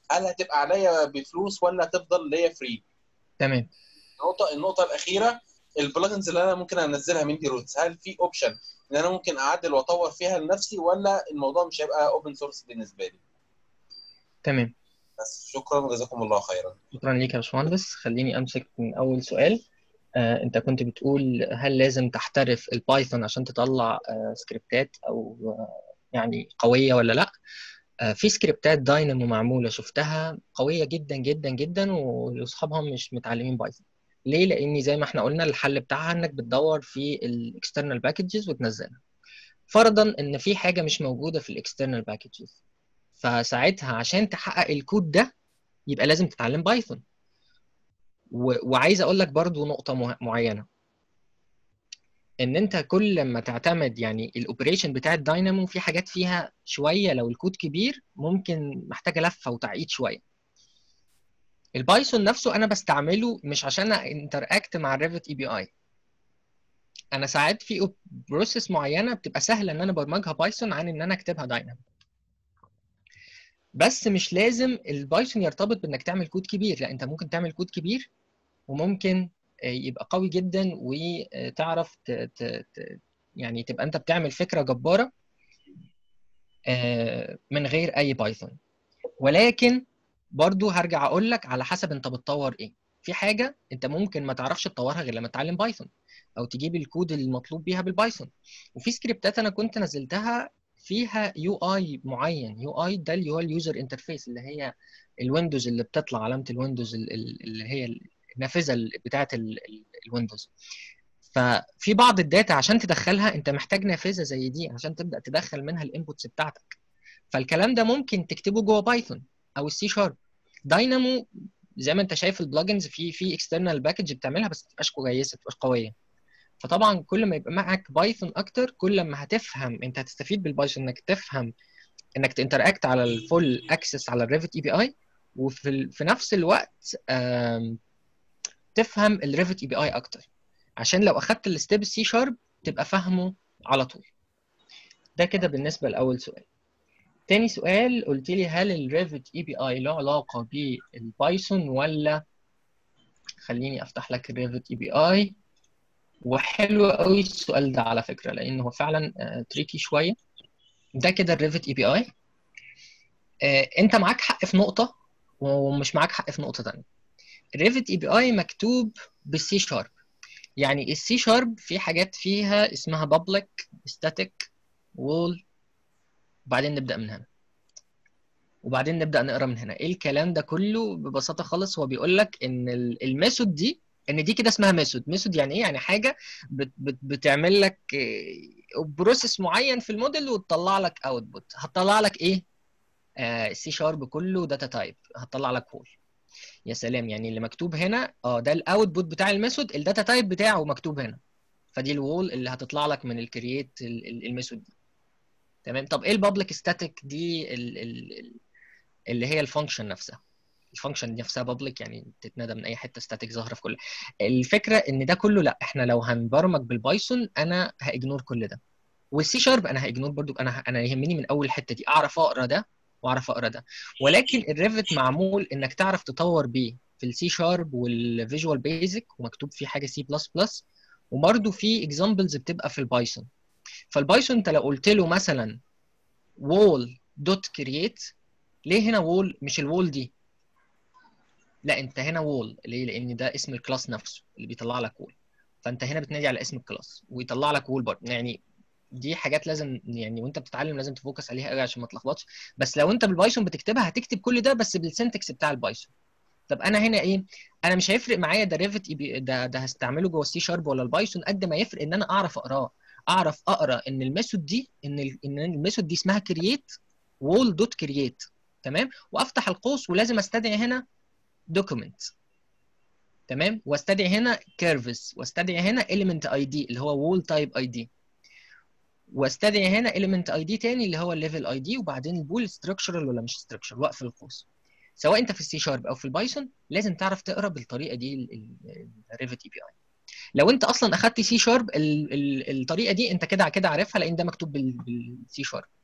هل هتبقى عليا بفلوس ولا هتفضل ليا فري تمام النقطه النقطه الاخيره البلجنز اللي انا ممكن انزلها من دي روتس هل في اوبشن ان انا ممكن اعدل واطور فيها لنفسي ولا الموضوع مش هيبقى اوبن سورس بالنسبه لي تمام بس شكرا وجزاكم الله خيرا شكرا ليك يا باشمهندس خليني امسك من اول سؤال آه، انت كنت بتقول هل لازم تحترف البايثون عشان تطلع آه، سكريبتات او آه، يعني قويه ولا لا آه، في سكريبتات داينامو معموله شفتها قويه جدا جدا جدا واصحابها مش متعلمين بايثون ليه لان زي ما احنا قلنا الحل بتاعها انك بتدور في الاكسترنال باكجز وتنزلها فرضا ان في حاجه مش موجوده في الاكسترنال باكجز فساعتها عشان تحقق الكود ده يبقى لازم تتعلم بايثون و... وعايز اقول لك برضو نقطه مه... معينه ان انت كل ما تعتمد يعني الاوبريشن بتاع الداينامو في حاجات فيها شويه لو الكود كبير ممكن محتاجه لفه وتعقيد شويه البايثون نفسه انا بستعمله مش عشان انتراكت مع الريفت اي بي اي انا ساعات في بروسيس معينه بتبقى سهله ان انا برمجها بايثون عن ان انا اكتبها داينامو بس مش لازم البايثون يرتبط بانك تعمل كود كبير لا انت ممكن تعمل كود كبير وممكن يبقى قوي جدا وتعرف ت... ت... ت... يعني تبقى انت بتعمل فكره جباره من غير اي بايثون ولكن برضو هرجع اقول لك على حسب انت بتطور ايه في حاجه انت ممكن ما تعرفش تطورها غير لما تتعلم بايثون او تجيب الكود المطلوب بيها بالبايثون وفي سكريبتات انا كنت نزلتها فيها يو اي معين يو اي ده اللي هو اليوزر انترفيس اللي هي الويندوز اللي بتطلع علامه الويندوز اللي هي النافذه بتاعه الويندوز ففي بعض الداتا عشان تدخلها انت محتاج نافذه زي دي عشان تبدا تدخل منها الانبوتس بتاعتك فالكلام ده ممكن تكتبه جوه بايثون او السي شارب داينامو زي ما انت شايف البلجنز في في اكسترنال باكج بتعملها بس ما تبقاش كويسه ما تبقاش قويه فطبعا كل ما يبقى معك بايثون اكتر كل ما هتفهم انت هتستفيد بالبايثون انك تفهم انك تنتراكت على الفول اكسس على الريفت اي بي اي وفي في نفس الوقت تفهم الريفت اي بي اي اكتر عشان لو اخدت الستيب سي شارب تبقى فاهمه على طول ده كده بالنسبه لاول سؤال تاني سؤال قلت لي هل الريفت اي بي اي له علاقه بالبايثون ولا خليني افتح لك الريفت اي بي اي وحلو قوي السؤال ده على فكره لان هو فعلا تريكي شويه ده كده الريفت اي بي اي انت معاك حق في نقطه ومش معاك حق في نقطه ثانيه الريفت اي بي اي مكتوب بالسي شارب يعني السي شارب في حاجات فيها اسمها public static wall وبعدين نبدا من هنا وبعدين نبدا نقرا من هنا ايه الكلام ده كله ببساطه خالص هو بيقول لك ان الميثود دي ان دي كده اسمها ميثود ميثود يعني ايه يعني حاجه بت بت بتعمل لك بروسيس معين في الموديل وتطلع لك اوتبوت هتطلع لك ايه السي آه شارب كله داتا تايب هتطلع لك وول يا سلام يعني اللي مكتوب هنا اه ده الاوتبوت بتاع الميثود الداتا تايب بتاعه مكتوب هنا فدي الوول اللي هتطلع لك من الكرييت الميثود دي تمام طب ايه البابليك ستاتيك دي ال ال اللي هي الفانكشن نفسها الفانكشن نفسها بابليك يعني تتندى من اي حته ستاتيك ظاهره في كل الفكره ان ده كله لا احنا لو هنبرمج بالبايثون انا هاجنور كل ده والسي شارب انا هاجنور برضو انا انا يهمني من اول الحته دي اعرف اقرا ده واعرف اقرا ده ولكن الريفت معمول انك تعرف تطور بيه في السي شارب والفيجوال بيزك ومكتوب فيه حاجه سي بلس بلس وبرده في اكزامبلز بتبقى في البايثون فالبايثون انت لو قلت له مثلا wall دوت كرييت ليه هنا وول مش الوول دي لا انت هنا وول ليه لان ده اسم الكلاس نفسه اللي بيطلع لك وول فانت هنا بتنادي على اسم الكلاس ويطلع لك وول برضه يعني دي حاجات لازم يعني وانت بتتعلم لازم تفوكس عليها قوي عشان ما تلخبطش بس لو انت بالبايثون بتكتبها هتكتب كل ده بس بالسنتكس بتاع البايثون طب انا هنا ايه انا مش هيفرق معايا ده ريفت ده ده هستعمله جوه السي شارب ولا البايثون قد ما يفرق ان انا اعرف اقراه اعرف اقرا ان الميثود دي ان ان الميثود دي اسمها كرييت وول دوت كرييت تمام وافتح القوس ولازم استدعي هنا دوكيمنت تمام واستدعي هنا كيرفز واستدعي هنا element id اللي هو وول تايب id واستدعي هنا element id تاني اللي هو الليفل id وبعدين البول ستراكشرال ولا مش ستراكشر واقفل القوس سواء انت في السي شارب او في البايثون لازم تعرف تقرا بالطريقه دي الريفت اي بي اي لو انت اصلا اخدت سي شارب الطريقه دي انت كده كده عارفها لان ده مكتوب بالسي شارب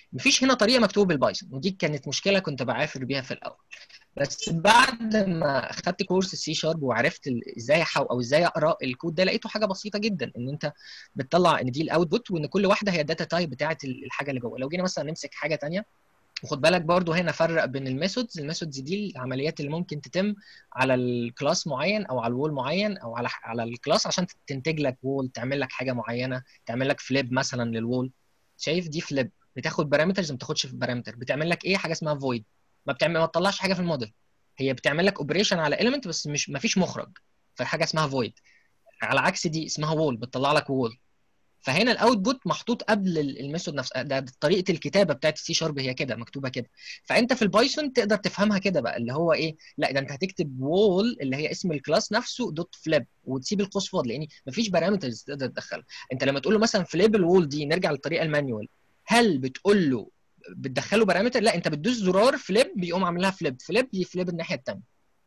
مفيش هنا طريقه مكتوبه بالبايثون ودي كانت مشكله كنت بعافر بيها في الاول بس بعد ما خدت كورس السي شارب وعرفت ال- ازاي احو او ازاي اقرا الكود ده لقيته حاجه بسيطه جدا ان انت بتطلع ان دي الاوتبوت وان كل واحده هي الداتا تايب بتاعه ال- الحاجه اللي جوه لو جينا مثلا نمسك حاجه تانية وخد بالك برضو هنا فرق بين الميثودز الميثودز دي العمليات اللي ممكن تتم على الكلاس معين او على الوول معين او على على الكلاس عشان تنتج لك وول تعمل لك حاجه معينه تعمل لك فليب مثلا للوول شايف دي فليب بتاخد بارامترز ما بتاخدش في بارامتر بتعمل لك ايه حاجه اسمها فويد ما بتعمل ما تطلعش حاجه في الموديل هي بتعمل لك اوبريشن على اليمنت بس مش ما فيش مخرج فحاجه اسمها فويد على عكس دي اسمها وول بتطلع لك وول فهنا الاوتبوت محطوط قبل ال- الميثود نفسها ده ده طريقه الكتابه بتاعت السي شارب هي كده مكتوبه كده فانت في البايثون تقدر تفهمها كده بقى اللي هو ايه لا ده انت هتكتب وول اللي هي اسم الكلاس نفسه دوت فليب وتسيب القوس فاضي لان مفيش بارامترز تقدر تدخلها انت لما تقول له مثلا فليب الوول دي نرجع للطريقه المانيوال هل بتقول له بتدخله بارامتر لا انت بتدوس زرار فليب بيقوم عامل لها فليب فليب يفليب الناحيه الثانيه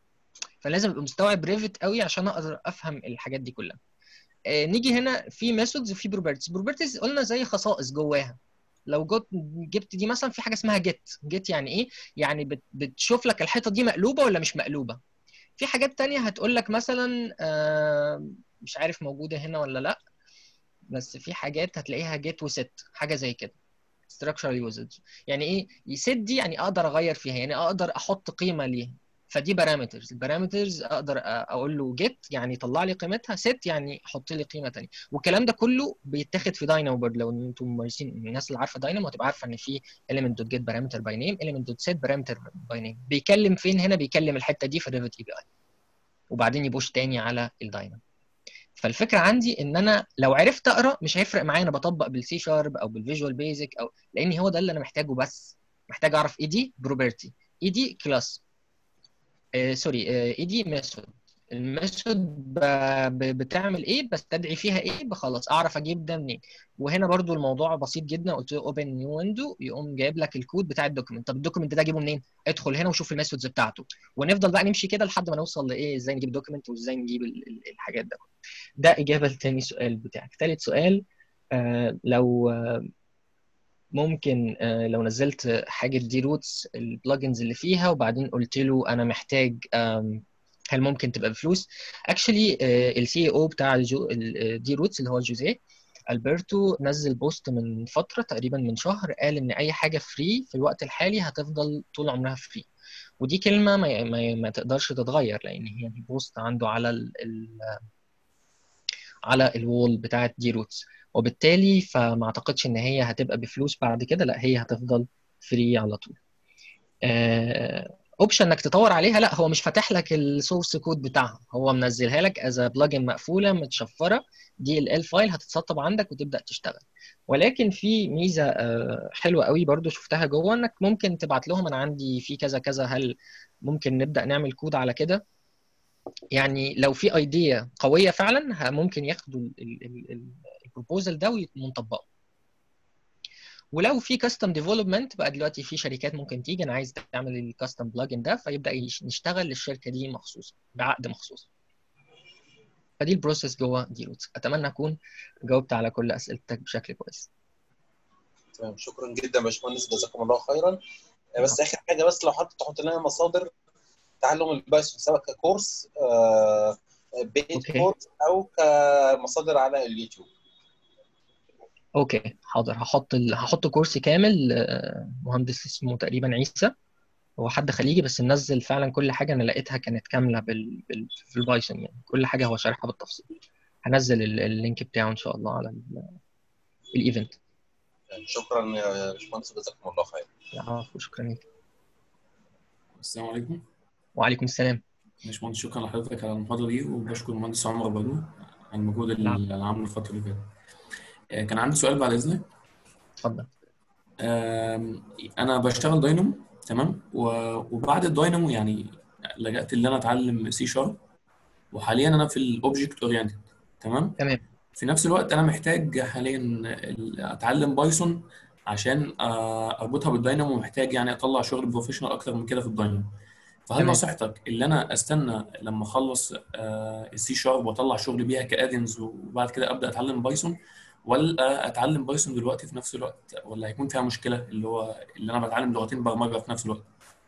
فلازم ابقى مستوعب ريفت قوي عشان اقدر افهم الحاجات دي كلها آه، نيجي هنا في ميثودز وفي بروبرتيز بروبرتيز قلنا زي خصائص جواها لو جبت جبت دي مثلا في حاجه اسمها جيت جيت يعني ايه يعني بت- بتشوف لك الحيطه دي مقلوبه ولا مش مقلوبه في حاجات تانية هتقول لك مثلا آه، مش عارف موجوده هنا ولا لا بس في حاجات هتلاقيها جيت وست حاجه زي كده structural usage يعني ايه يست دي يعني اقدر اغير فيها يعني اقدر احط قيمه ليها فدي بارامترز البارامترز اقدر أ- اقول له جيت يعني طلع لي قيمتها ست يعني حط لي قيمه ثانيه والكلام ده كله بيتاخد في داينامو برضه لو انتم ممارسين الناس اللي عارفه داينامو هتبقى عارفه ان في element دوت جيت بارامتر باي نيم element دوت set بارامتر باي نيم بيكلم فين هنا بيكلم الحته دي في الريفت اي بي اي وبعدين يبوش تاني على الداينامو فالفكره عندي ان انا لو عرفت اقرا مش هيفرق معايا انا بطبق بالسي شارب او بالفيجوال بيزك او لان هو ده اللي انا محتاجه بس محتاج اعرف ايه دي بروبرتي ايه دي كلاس آه سوري آه ايه دي ميثود الميثود ب... ب... بتعمل ايه بستدعي فيها ايه خلاص اعرف اجيب ده منين وهنا برضو الموضوع بسيط جدا قلت له اوبن نيو ويندو يقوم جايب لك الكود بتاع الدوكيمنت طب الدوكيمنت ده اجيبه منين ادخل هنا وشوف الميثودز بتاعته ونفضل بقى نمشي كده لحد ما نوصل لايه ازاي نجيب دوكيمنت وازاي نجيب ال... ال- الحاجات ده ده اجابه لتاني سؤال بتاعك ثالث سؤال آه لو آه ممكن آه لو نزلت حاجه دي روتس البلجنز اللي فيها وبعدين قلت له انا محتاج آم، هل ممكن تبقى بفلوس اكشلي السي او بتاع الجو دي روتس اللي هو جوزيه البرتو نزل بوست من فتره تقريبا من شهر قال ان اي حاجه فري في الوقت الحالي هتفضل طول عمرها فري ودي كلمه ما, ما, ما تقدرش تتغير لان هي البوست عنده على ال ال على الوول بتاعت دي روتس وبالتالي فما اعتقدش ان هي هتبقى بفلوس بعد كده لا هي هتفضل فري على طول اوبشن انك تطور عليها لا هو مش فاتح لك السورس كود بتاعها هو منزلها لك از بلجن مقفوله متشفره دي ال فايل هتتسطب عندك وتبدا تشتغل ولكن في ميزه آه، حلوه قوي برضو شفتها جوه انك ممكن تبعت لهم انا عندي في كذا كذا هل ممكن نبدا نعمل كود على كده يعني لو في ايديا قويه فعلا ه- ممكن ياخدوا البروبوزل ده ونطبقه ولو في كاستم ديفلوبمنت بقى دلوقتي في شركات ممكن تيجي انا عايز تعمل الكاستم بلجن ده فيبدا يش- نشتغل للشركه دي مخصوص بعقد مخصوص فدي البروسيس جوه دي روتس اتمنى اكون جاوبت على كل اسئلتك بشكل كويس تمام شكرا جدا يا باشمهندس جزاكم الله خيرا بس اخر حاجه بس لو حضرتك تحط لنا مصادر تعلم البايثون سواء ككورس آه، بيت أوكي. كورس او كمصادر على اليوتيوب اوكي حاضر هحط ال... هحط كورس كامل آه، مهندس اسمه تقريبا عيسى هو حد خليجي بس منزل فعلا كل حاجه انا لقيتها كانت كامله بال... بال... في البايثون يعني كل حاجه هو شارحها بالتفصيل هنزل ال- اللينك بتاعه ان شاء الله على ال... الايفنت شكرا يا باشمهندس جزاكم الله خير العفو شكرا لك السلام عليكم وعليكم السلام باشمهندس شكرا لحضرتك على المحاضرة دي وبشكر المهندس عمر برضو على المجهود اللي نعم. اللي عمله الفترة اللي فاتت. آه، كان عندي سؤال بعد إذنك اتفضل آم، أنا بشتغل داينامو تمام و- وبعد الداينامو يعني لجأت إن أنا أتعلم سي شارب وحاليا أنا في الأوبجكت أورينتد تمام تمام في نفس الوقت أنا محتاج حاليا ال- أتعلم بايثون عشان آه، أربطها بالداينامو ومحتاج يعني أطلع شغل بروفيشنال أكتر من كده في الداينامو فهل تمام. نصيحتك اللي انا استنى لما اخلص السي شارب واطلع شغل بيها كادنز وبعد كده ابدا اتعلم بايثون ولا اتعلم بايثون دلوقتي في نفس الوقت ولا هيكون فيها مشكله اللي هو اللي انا بتعلم لغتين برمجه في نفس الوقت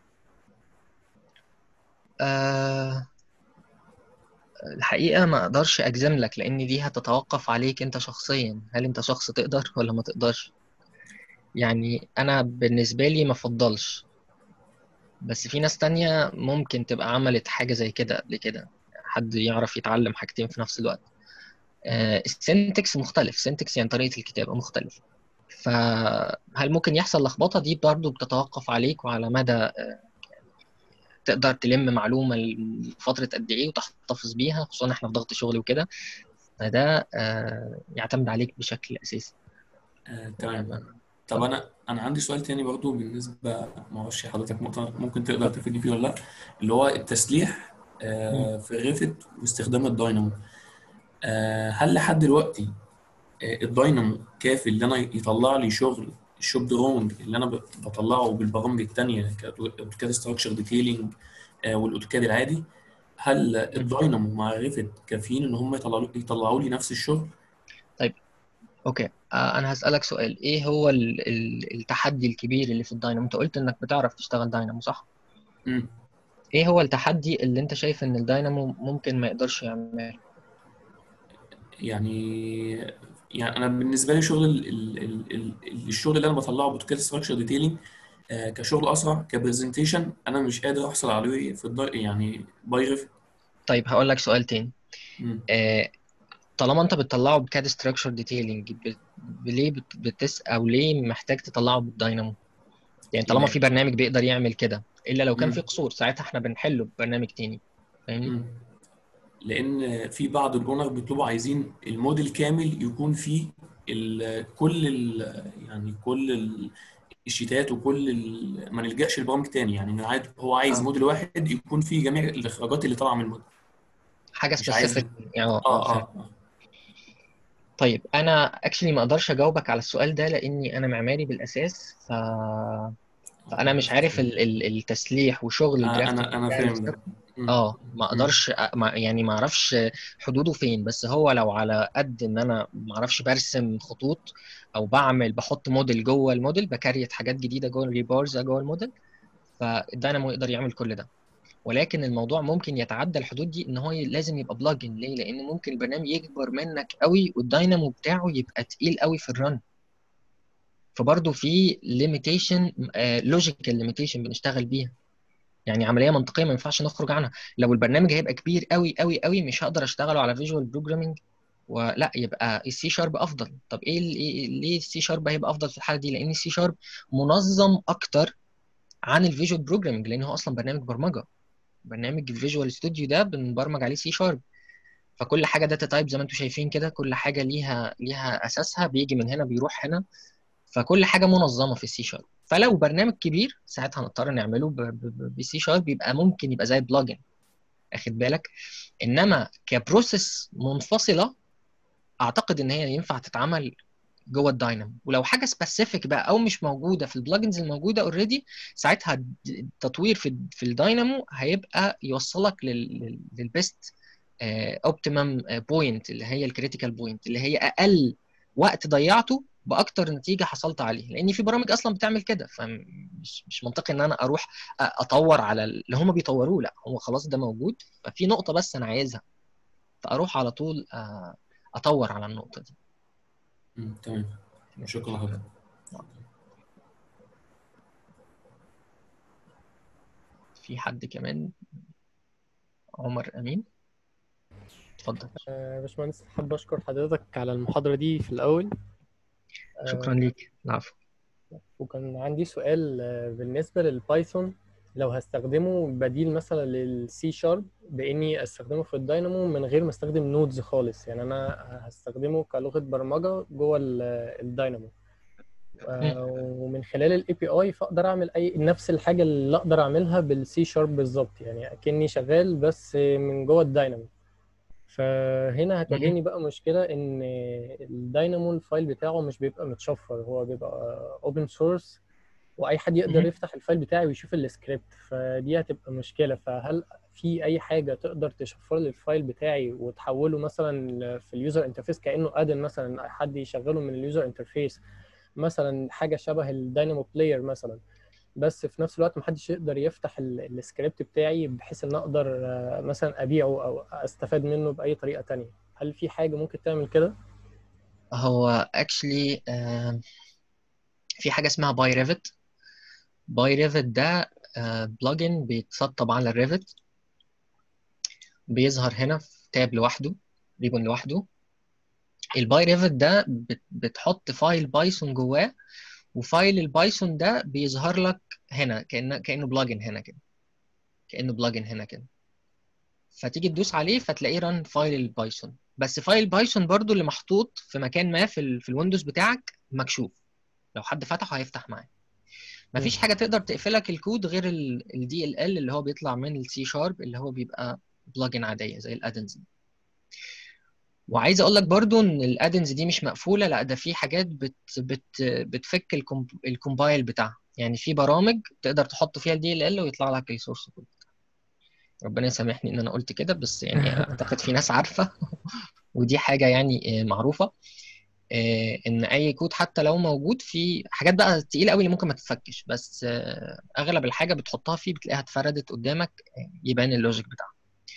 آه الحقيقة ما أقدرش أجزم لك لأن دي هتتوقف عليك أنت شخصيا هل أنت شخص تقدر ولا ما تقدرش يعني أنا بالنسبة لي ما أفضلش بس في ناس تانية ممكن تبقى عملت حاجة زي كده قبل كده حد يعرف يتعلم حاجتين في نفس الوقت آه السنتكس مختلف سنتكس يعني طريقة الكتابة مختلفة فهل ممكن يحصل لخبطة دي برضو بتتوقف عليك وعلى مدى آه، تقدر تلم معلومة لفترة قد إيه وتحتفظ بيها خصوصا إحنا في ضغط شغل وكده فده آه، يعتمد عليك بشكل أساسي آه، تمام طب انا انا عندي سؤال تاني برضو بالنسبه ما اعرفش حضرتك ممكن ممكن تقدر تفيدني فيه ولا لا اللي هو التسليح آه، في ريفت واستخدام الداينامو آه، هل لحد دلوقتي آه، الداينامو كافي اللي انا يطلع لي شغل الشوب دروينج اللي انا ب- بطلعه بالبرامج التانية كاوتوكاد ستراكشر ديتيلينج والاوتوكاد العادي هل الداينامو مع ريفت كافيين ان هم يطلعوا يطلعوا لي نفس الشغل؟ أوكي آه، أنا هسألك سؤال إيه هو ال- ال- التحدي الكبير اللي في الداينامو أنت قلت إنك بتعرف تشتغل داينامو صح؟ مم. إيه هو التحدي اللي أنت شايف إن الداينامو ممكن ما يقدرش يعمله؟ يعني يعني انا بالنسبه لي شغل ال ال ال ال الشغل اللي انا بطلعه باوتوكاد ستراكشر ديتيلينج كشغل اسرع كبرزنتيشن انا مش قادر احصل عليه في الدار يعني باي ريفت طيب هقول لك سؤال تاني مم. آه، طالما انت بتطلعه بكاد ستراكشر ديتيلينج ليه بت- بتس او ليه محتاج تطلعه بالداينامو يعني طالما يعني في برنامج بيقدر يعمل كده الا لو كان مم. في قصور ساعتها احنا بنحله ببرنامج تاني فاهمني مم. لان في بعض الاونر بيطلبوا عايزين الموديل كامل يكون فيه ال كل ال يعني كل ال- الشيتات وكل ال ما نلجاش لبرامج تاني يعني عاد هو عايز اه موديل واحد يكون فيه جميع الاخراجات اللي طالعه من الموديل حاجه مش عايز سبيسيفيك يعني اه اه اه اه فاهم اه طيب انا اكشلي ما اقدرش اجاوبك على السؤال ده لاني انا معماري بالاساس ف... فانا مش عارف ال... ال... التسليح وشغل آه، الدرافتنج انا انا بتاع فاهم السكريبت ده مم. اه ما مم. اقدرش أ- ما يعني ما اعرفش حدوده فين بس هو لو على قد ان انا ما اعرفش برسم خطوط او بعمل بحط موديل جوه الموديل بكريت حاجات جديده جوه الريبارز جوه الموديل فالداينامو يقدر يعمل كل ده ولكن الموضوع ممكن يتعدى الحدود دي ان هو ي- لازم يبقى بلجن ليه لان ممكن البرنامج يكبر منك قوي والداينامو بتاعه يبقى تقيل قوي في الرن فبرضه في ليميتيشن لوجيكال ليميتيشن بنشتغل بيها يعني عمليه منطقيه ما ينفعش نخرج عنها لو البرنامج هيبقى كبير قوي قوي قوي مش هقدر اشتغله على فيجوال بروجرامنج ولا يبقى السي شارب افضل طب ايه ال- إيه- ليه السي شارب هيبقى افضل في الحاله دي لان السي شارب منظم اكتر عن الفيجوال بروجرامنج لان هو اصلا برنامج برمجه برنامج الفيجوال ستوديو ده بنبرمج عليه سي شارب فكل حاجه داتا تايب زي ما انتم شايفين كده كل حاجه ليها ليها اساسها بيجي من هنا بيروح هنا فكل حاجه منظمه في السي شارب فلو برنامج كبير ساعتها هنضطر نعمله بسي شارب يبقى ممكن يبقى زي بلجن اخد بالك انما كبروسيس منفصله اعتقد ان هي ينفع تتعمل جوه الداينامو ولو حاجه سبيسيفيك بقى او مش موجوده في البلجنز الموجوده اوريدي ساعتها الد- التطوير في في الداينامو هيبقى يوصلك للبيست اوبتيمم بوينت اللي هي الكريتيكال بوينت اللي هي اقل وقت ضيعته باكتر نتيجه حصلت عليه لان في برامج اصلا بتعمل كده فمش مش منطقي ان انا اروح أ- اطور على اللي هم بيطوروه لا هو خلاص ده موجود ففي نقطه بس انا عايزها فاروح على طول آه، اطور على النقطه دي مم. تمام شكرا لحضرتك في حد كمان عمر امين اتفضل آه، باشمهندس حابب أشكر حضرتك على المحاضرة دي في الأول شكرا آه، ليك العفو وكان عندي سؤال آه، بالنسبة للبايثون لو هستخدمه بديل مثلا للسي شارب بإني أستخدمه في الداينامو من غير ما أستخدم نودز خالص يعني أنا هستخدمه كلغة برمجة جوه ال- الداينامو آه، ومن خلال الاي بي اي فاقدر اعمل اي نفس الحاجه اللي اقدر اعملها بالسي شارب بالظبط يعني اكني شغال بس من جوه الداينامو فهنا هتواجهني بقى مشكله ان الداينامو الفايل بتاعه مش بيبقى متشفر هو بيبقى اوبن سورس واي حد يقدر مهم. يفتح الفايل بتاعي ويشوف السكريبت فدي هتبقى مشكله فهل في اي حاجه تقدر تشفر لي الفايل بتاعي وتحوله مثلا في اليوزر انترفيس كانه ادن مثلا حد يشغله من اليوزر انترفيس مثلا حاجه شبه الداينامو بلاير مثلا بس في نفس الوقت محدش يقدر يفتح ال- السكريبت بتاعي بحيث ان اقدر آه، مثلا ابيعه او استفاد منه باي طريقه تانية هل في حاجه ممكن تعمل كده هو actually آم، في حاجة اسمها باي ريفت باي ريفت ده بلجن بيتسطب على الريفت بيظهر هنا في تاب لوحده ريبون لوحده الباي ريفت ده بت- بتحط فايل بايثون جواه وفايل البايثون ده بيظهر لك هنا كأنه كأنه بلجن هنا كده كأنه بلجن هنا كده فتيجي تدوس عليه فتلاقيه ران فايل البايثون بس فايل بايثون برضو اللي محطوط في مكان ما في, ال- في الويندوز بتاعك مكشوف لو حد فتحه هيفتح معاه مفيش حاجه تقدر تقفلك الكود غير الدي ال ال اللي هو بيطلع من السي شارب اللي هو بيبقى بلجن عاديه زي الادنز دي وعايز اقول لك برضو ان الادنز دي مش مقفوله لا ده في حاجات بت بت بتفك الكومب- الكومبايل بتاعها يعني في برامج تقدر تحط فيها الدي ال ال ويطلع لك السورس كود ربنا يسامحني ان انا قلت كده بس يعني اعتقد في ناس عارفه ودي حاجه يعني آه، معروفه آه، ان اي كود حتى لو موجود في حاجات بقى تقيله قوي اللي ممكن ما تتفكش بس آه، اغلب الحاجه بتحطها فيه بتلاقيها اتفردت قدامك آه، يبان اللوجيك بتاعها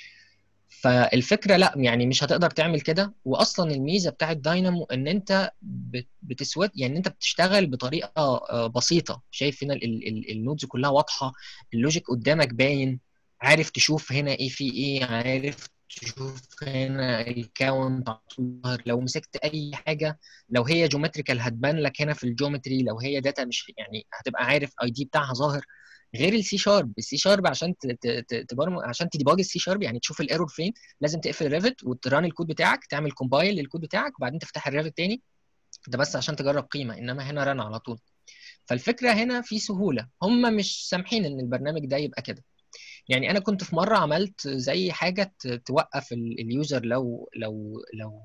فالفكره لا يعني مش هتقدر تعمل كده واصلا الميزه بتاعت داينامو ان انت بت- بتسود يعني انت بتشتغل بطريقه آه، بسيطه شايف هنا ال- ال- ال- النودز كلها واضحه اللوجيك قدامك باين عارف تشوف هنا ايه في ايه عارف تشوف هنا الكاونت على طول ظاهر. لو مسكت اي حاجه لو هي جيومتريكال هتبان لك هنا في الجيومتري لو هي داتا مش يعني هتبقى عارف اي دي بتاعها ظاهر غير السي شارب السي شارب عشان ت- ت- ت- تبرمج عشان تديباج السي شارب يعني تشوف الايرور فين لازم تقفل الريفت وتران الكود بتاعك تعمل كومبايل للكود بتاعك وبعدين تفتح الريفت تاني ده بس عشان تجرب قيمه انما هنا رن على طول فالفكره هنا في سهوله هم مش سامحين ان البرنامج ده يبقى كده يعني انا كنت في مره عملت زي حاجه ت- توقف ال- اليوزر لو لو لو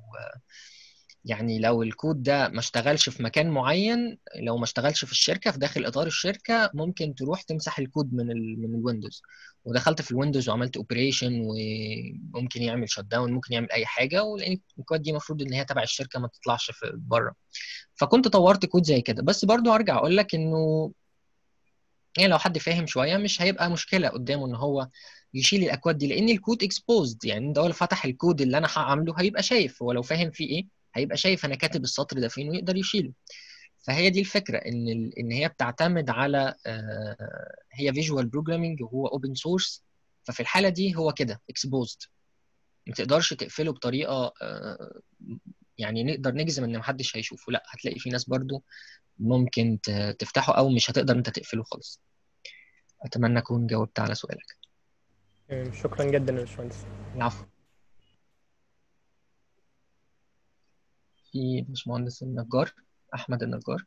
يعني لو الكود ده ما اشتغلش في مكان معين لو ما اشتغلش في الشركه في داخل اطار الشركه ممكن تروح تمسح الكود من ال من الويندوز ودخلت في الويندوز وعملت اوبريشن وممكن يعمل شت داون ممكن يعمل اي حاجه ولان الكود دي المفروض ان هي تبع الشركه ما تطلعش في بره فكنت طورت كود زي كده بس برضو هرجع اقول لك انه يعني لو حد فاهم شويه مش هيبقى مشكله قدامه ان هو يشيل الاكواد دي لان الكود اكسبوزد يعني ده لو فتح الكود اللي انا هعمله هيبقى شايف هو لو فاهم فيه ايه هيبقى شايف انا كاتب السطر ده فين ويقدر يشيله فهي دي الفكره ان ال... ان هي بتعتمد على آه، هي فيجوال بروجرامينج وهو اوبن سورس ففي الحاله دي هو كده اكسبوزد ما تقدرش تقفله بطريقه آه، يعني نقدر نجزم ان محدش هيشوفه لا هتلاقي في ناس برضو ممكن ت- تفتحه او مش هتقدر انت تقفله خالص اتمنى اكون جاوبت على سؤالك آه، شكرا جدا يا باشمهندس العفو في باشمهندس النجار احمد النجار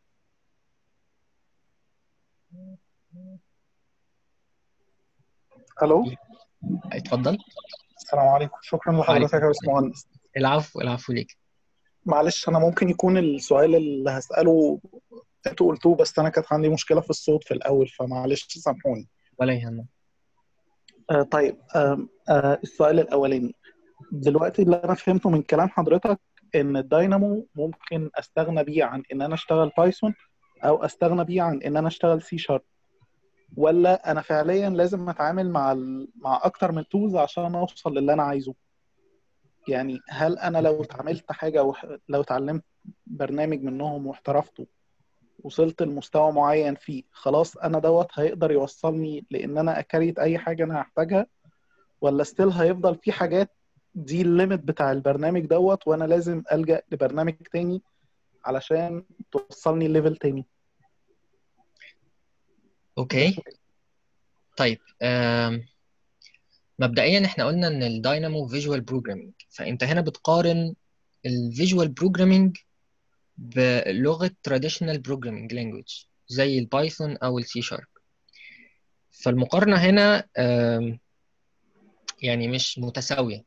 الو اتفضل السلام عليكم شكرا لحضرتك وعليكم يا باشمهندس العفو العفو ليك معلش انا ممكن يكون السؤال اللي هساله انتوا قلتوه بس انا كانت عندي مشكله في الصوت في الاول فمعلش سامحوني ولا يهمك آه طيب آه آه السؤال الاولاني دلوقتي اللي انا فهمته من كلام حضرتك ان الداينامو ممكن استغنى بيه عن ان انا اشتغل بايثون او استغنى بيه عن ان انا اشتغل سي شارب ولا انا فعليا لازم اتعامل مع ال... مع اكتر من تولز عشان اوصل للي انا عايزه يعني هل انا لو اتعاملت حاجه وح... لو اتعلمت برنامج منهم واحترفته وصلت لمستوى معين فيه خلاص انا دوت هيقدر يوصلني لان انا اكريت اي حاجه انا هحتاجها ولا ستيل هيفضل في حاجات دي الليميت بتاع البرنامج دوت وانا لازم الجا لبرنامج تاني علشان توصلني ليفل تاني اوكي طيب آم، مبدئيا احنا قلنا ان الداينامو فيجوال بروجرامينج فانت هنا بتقارن الفيجوال بروجرامينج بلغه تراديشنال بروجرامينج لانجويج زي البايثون او السي شارب فالمقارنه هنا آم، يعني مش متساويه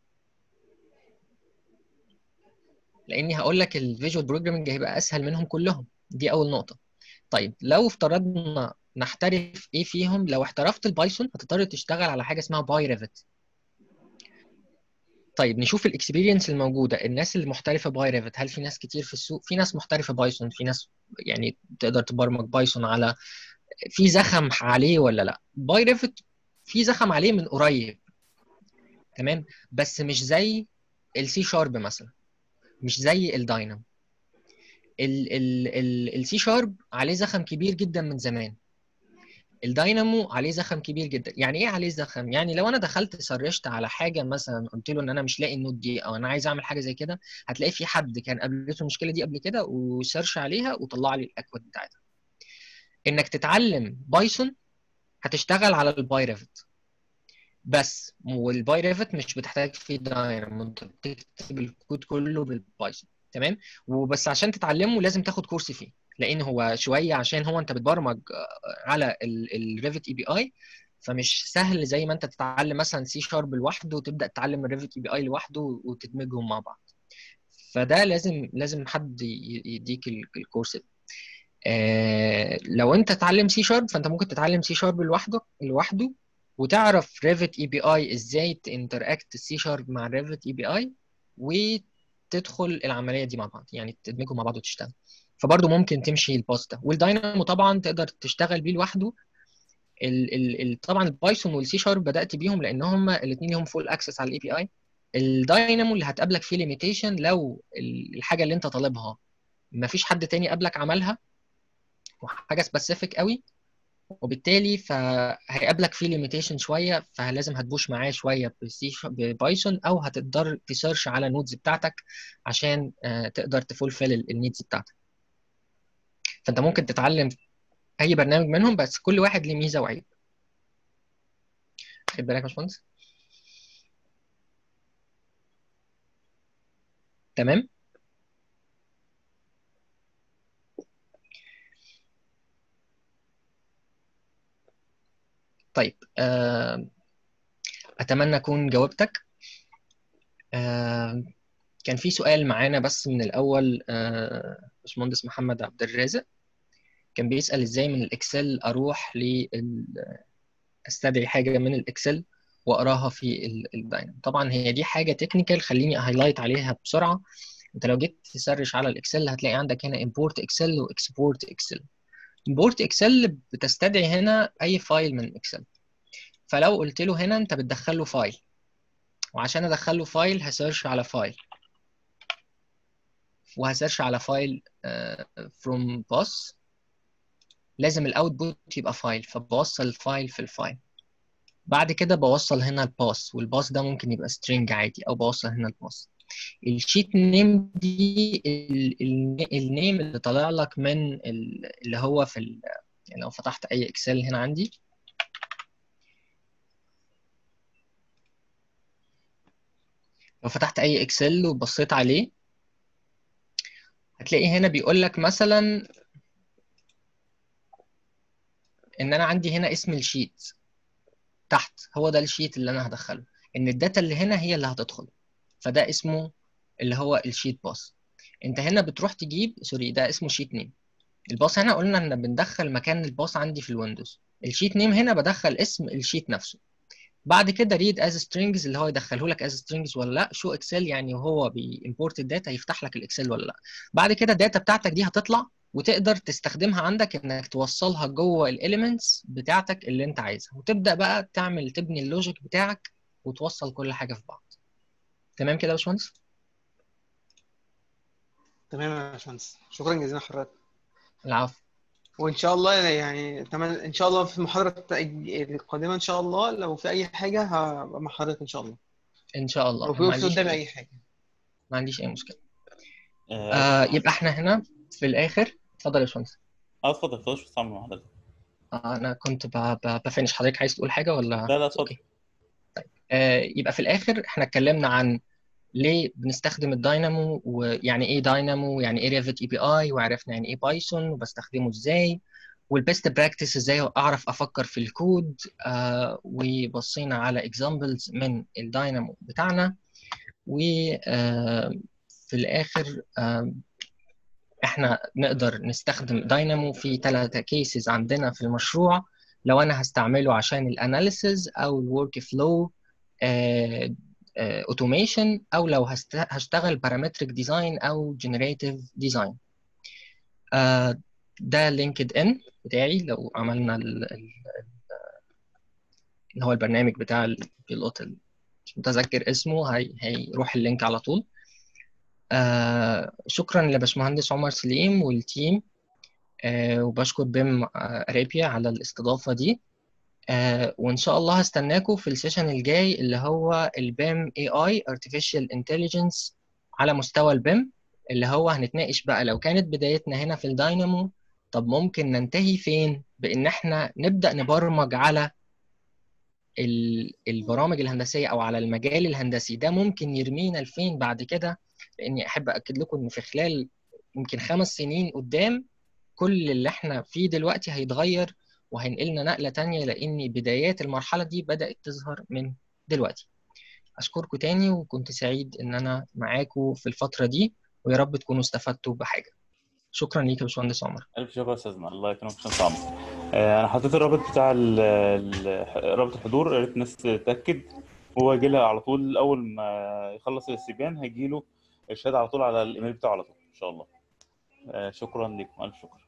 لاني هقول لك الفيجوال بروجرامينج هيبقى اسهل منهم كلهم دي اول نقطه طيب لو افترضنا نحترف ايه فيهم لو احترفت البايثون هتضطر تشتغل على حاجه اسمها باي ريفت طيب نشوف الاكسبيرينس الموجوده الناس اللي محترفه باي ريفت هل في ناس كتير في السوق في ناس محترفه بايثون في ناس يعني تقدر تبرمج بايثون على في زخم عليه ولا لا باي ريفت في زخم عليه من قريب تمام بس مش زي السي شارب مثلا مش زي الداينامو السي شارب عليه زخم كبير جدا من زمان الداينامو عليه زخم كبير جدا يعني ايه عليه زخم يعني لو انا دخلت سرشت على حاجه مثلا قلت له ان انا مش لاقي النوت دي او انا عايز اعمل حاجه زي كده هتلاقي في حد كان قابلته المشكله دي قبل كده وسيرش عليها وطلع لي الاكواد بتاعتها انك تتعلم بايثون هتشتغل على الباي ريفت بس والباي ريفت مش بتحتاج فيه داينامو انت بتكتب الكود كله بالبايثون تمام وبس عشان تتعلمه لازم تاخد كورس فيه لان هو شويه عشان هو انت بتبرمج على الريفت اي بي اي فمش سهل زي ما انت تتعلم مثلا سي شارب لوحده وتبدا تتعلم الريفت اي بي اي لوحده وتدمجهم مع بعض فده لازم لازم حد يديك الكورس ده آه لو انت تتعلم سي شارب فانت ممكن تتعلم سي شارب لوحده لوحده وتعرف ريفت اي بي اي ازاي تنتراكت السي شارب مع الريفت اي بي اي وتدخل العمليه دي مع بعض يعني تدمجهم مع بعض وتشتغل فبرضه ممكن تمشي الباص ده والداينامو طبعا تقدر تشتغل بيه لوحده ال ال ال طبعا البايثون والسي شارب بدات بيهم لان هم الاثنين ليهم فول اكسس على الاي بي اي الداينامو اللي هتقابلك فيه ليميتيشن لو الحاجه اللي انت طالبها ما فيش حد تاني قبلك عملها وحاجه سبيسيفيك قوي وبالتالي فهيقابلك فيه ليميتيشن شويه فلازم هتبوش معاه شويه ببايثون او هتقدر تسيرش على النودز بتاعتك عشان تقدر تفولفل النيدز بتاعتك فانت ممكن تتعلم اي برنامج منهم بس كل واحد ليه ميزه وعيب خد بالك يا باشمهندس تمام طيب آه، اتمنى اكون جاوبتك آه، كان في سؤال معانا بس من الاول آه، باشمهندس محمد عبد الرازق كان بيسأل ازاي من الاكسل اروح ل استدعي حاجه من الاكسل واقراها في الداينامو طبعا هي دي حاجه تكنيكال خليني اهايلايت عليها بسرعه انت لو جيت تسرش على الاكسل هتلاقي عندك هنا import اكسل واكسبورت اكسل import اكسل بتستدعي هنا اي فايل من اكسل فلو قلت له هنا انت بتدخل له فايل وعشان ادخل له فايل هسيرش على فايل وهسيرش على فايل uh, from boss لازم الاوتبوت يبقى فايل فبوصل الفايل في الفايل بعد كده بوصل هنا الباس والباس ده ممكن يبقى string عادي او بوصل هنا الباس الشيت نيم دي النيم اللي طالع لك من اللي هو في ال... يعني لو فتحت اي اكسل هنا عندي لو فتحت اي اكسل وبصيت عليه هتلاقي هنا بيقول لك مثلا ان انا عندي هنا اسم الشيت تحت هو ده الشيت اللي انا هدخله ان الداتا اللي هنا هي اللي هتدخل فده اسمه اللي هو الشيت باس انت هنا بتروح تجيب سوري ده اسمه شيت نيم الباص هنا قلنا ان بندخل مكان الباص عندي في الويندوز الشيت نيم هنا بدخل اسم الشيت نفسه بعد كده ريد از سترينجز اللي هو يدخله لك از سترينجز ولا لا شو اكسل يعني وهو بيمبورت الداتا يفتح لك الاكسل ولا لا بعد كده الداتا بتاعتك دي هتطلع وتقدر تستخدمها عندك انك توصلها جوه الاليمنتس بتاعتك اللي انت عايزها وتبدا بقى تعمل تبني اللوجيك بتاعك وتوصل كل حاجه في بعض تمام كده يا باشمهندس تمام يا باشمهندس شكرا جزيلا لحضرتك العفو وان شاء الله يعني اتمنى ان شاء الله في المحاضره القادمه ان شاء الله لو في اي حاجه هبقى مع حضرتك ان شاء الله ان شاء الله لو في قدامي اي حاجه ما عنديش اي مشكله آه يبقى احنا هنا في الاخر اتفضل يا باشمهندس اه اتفضل اتفضل شو تعمل مع حضرتك آه انا كنت بفنش حضرتك عايز تقول حاجه ولا لا لا اتفضل طيب آه يبقى في الاخر احنا اتكلمنا عن ليه بنستخدم الداينامو ويعني ايه داينامو ويعني ايه ريفت اي بي اي وعرفنا يعني ايه بايثون وبستخدمه ازاي والبيست براكتس ازاي اعرف افكر في الكود آه وبصينا على اكزامبلز من الداينامو بتاعنا وفي آه الاخر آه احنا نقدر نستخدم داينامو في ثلاثة كيسز عندنا في المشروع لو انا هستعمله عشان الاناليسز او الورك فلو اوتوميشن او لو هست- هشتغل بارامتريك ديزاين او جنريتيف ديزاين ده لينكد ان بتاعي لو عملنا ال- ال- اللي هو البرنامج بتاع البيلوت ال- مش متذكر اسمه هي هيروح اللينك على طول آه شكرا لباشمهندس عمر سليم والتيم آه وبشكر بيم آه اريبيا على الاستضافة دي آه وإن شاء الله هستناكم في السيشن الجاي اللي هو البيم اي اي Artificial Intelligence على مستوى البيم اللي هو هنتناقش بقى لو كانت بدايتنا هنا في الداينامو طب ممكن ننتهي فين بإن احنا نبدأ نبرمج على ال- البرامج الهندسية أو على المجال الهندسي ده ممكن يرمينا لفين بعد كده لأني أحب أكد لكم إن في خلال يمكن خمس سنين قدام كل اللي احنا فيه دلوقتي هيتغير وهينقلنا نقلة تانية لأن بدايات المرحلة دي بدأت تظهر من دلوقتي أشكركم تاني وكنت سعيد إن أنا معاكم في الفترة دي ويا رب تكونوا استفدتوا بحاجة شكرا ليك يا باشمهندس عمر ألف شكر يا أستاذنا الله يكرمك باشمهندس عمرو آه، أنا حطيت الرابط بتاع ال- ال- رابط الحضور يا ريت الناس تتأكد هو هيجي لها على طول أول ما يخلص الاستبيان هيجي له الشهادة على طول على الإيميل بتاعه على طول إن شاء الله آه، شكرا لكم ألف شكر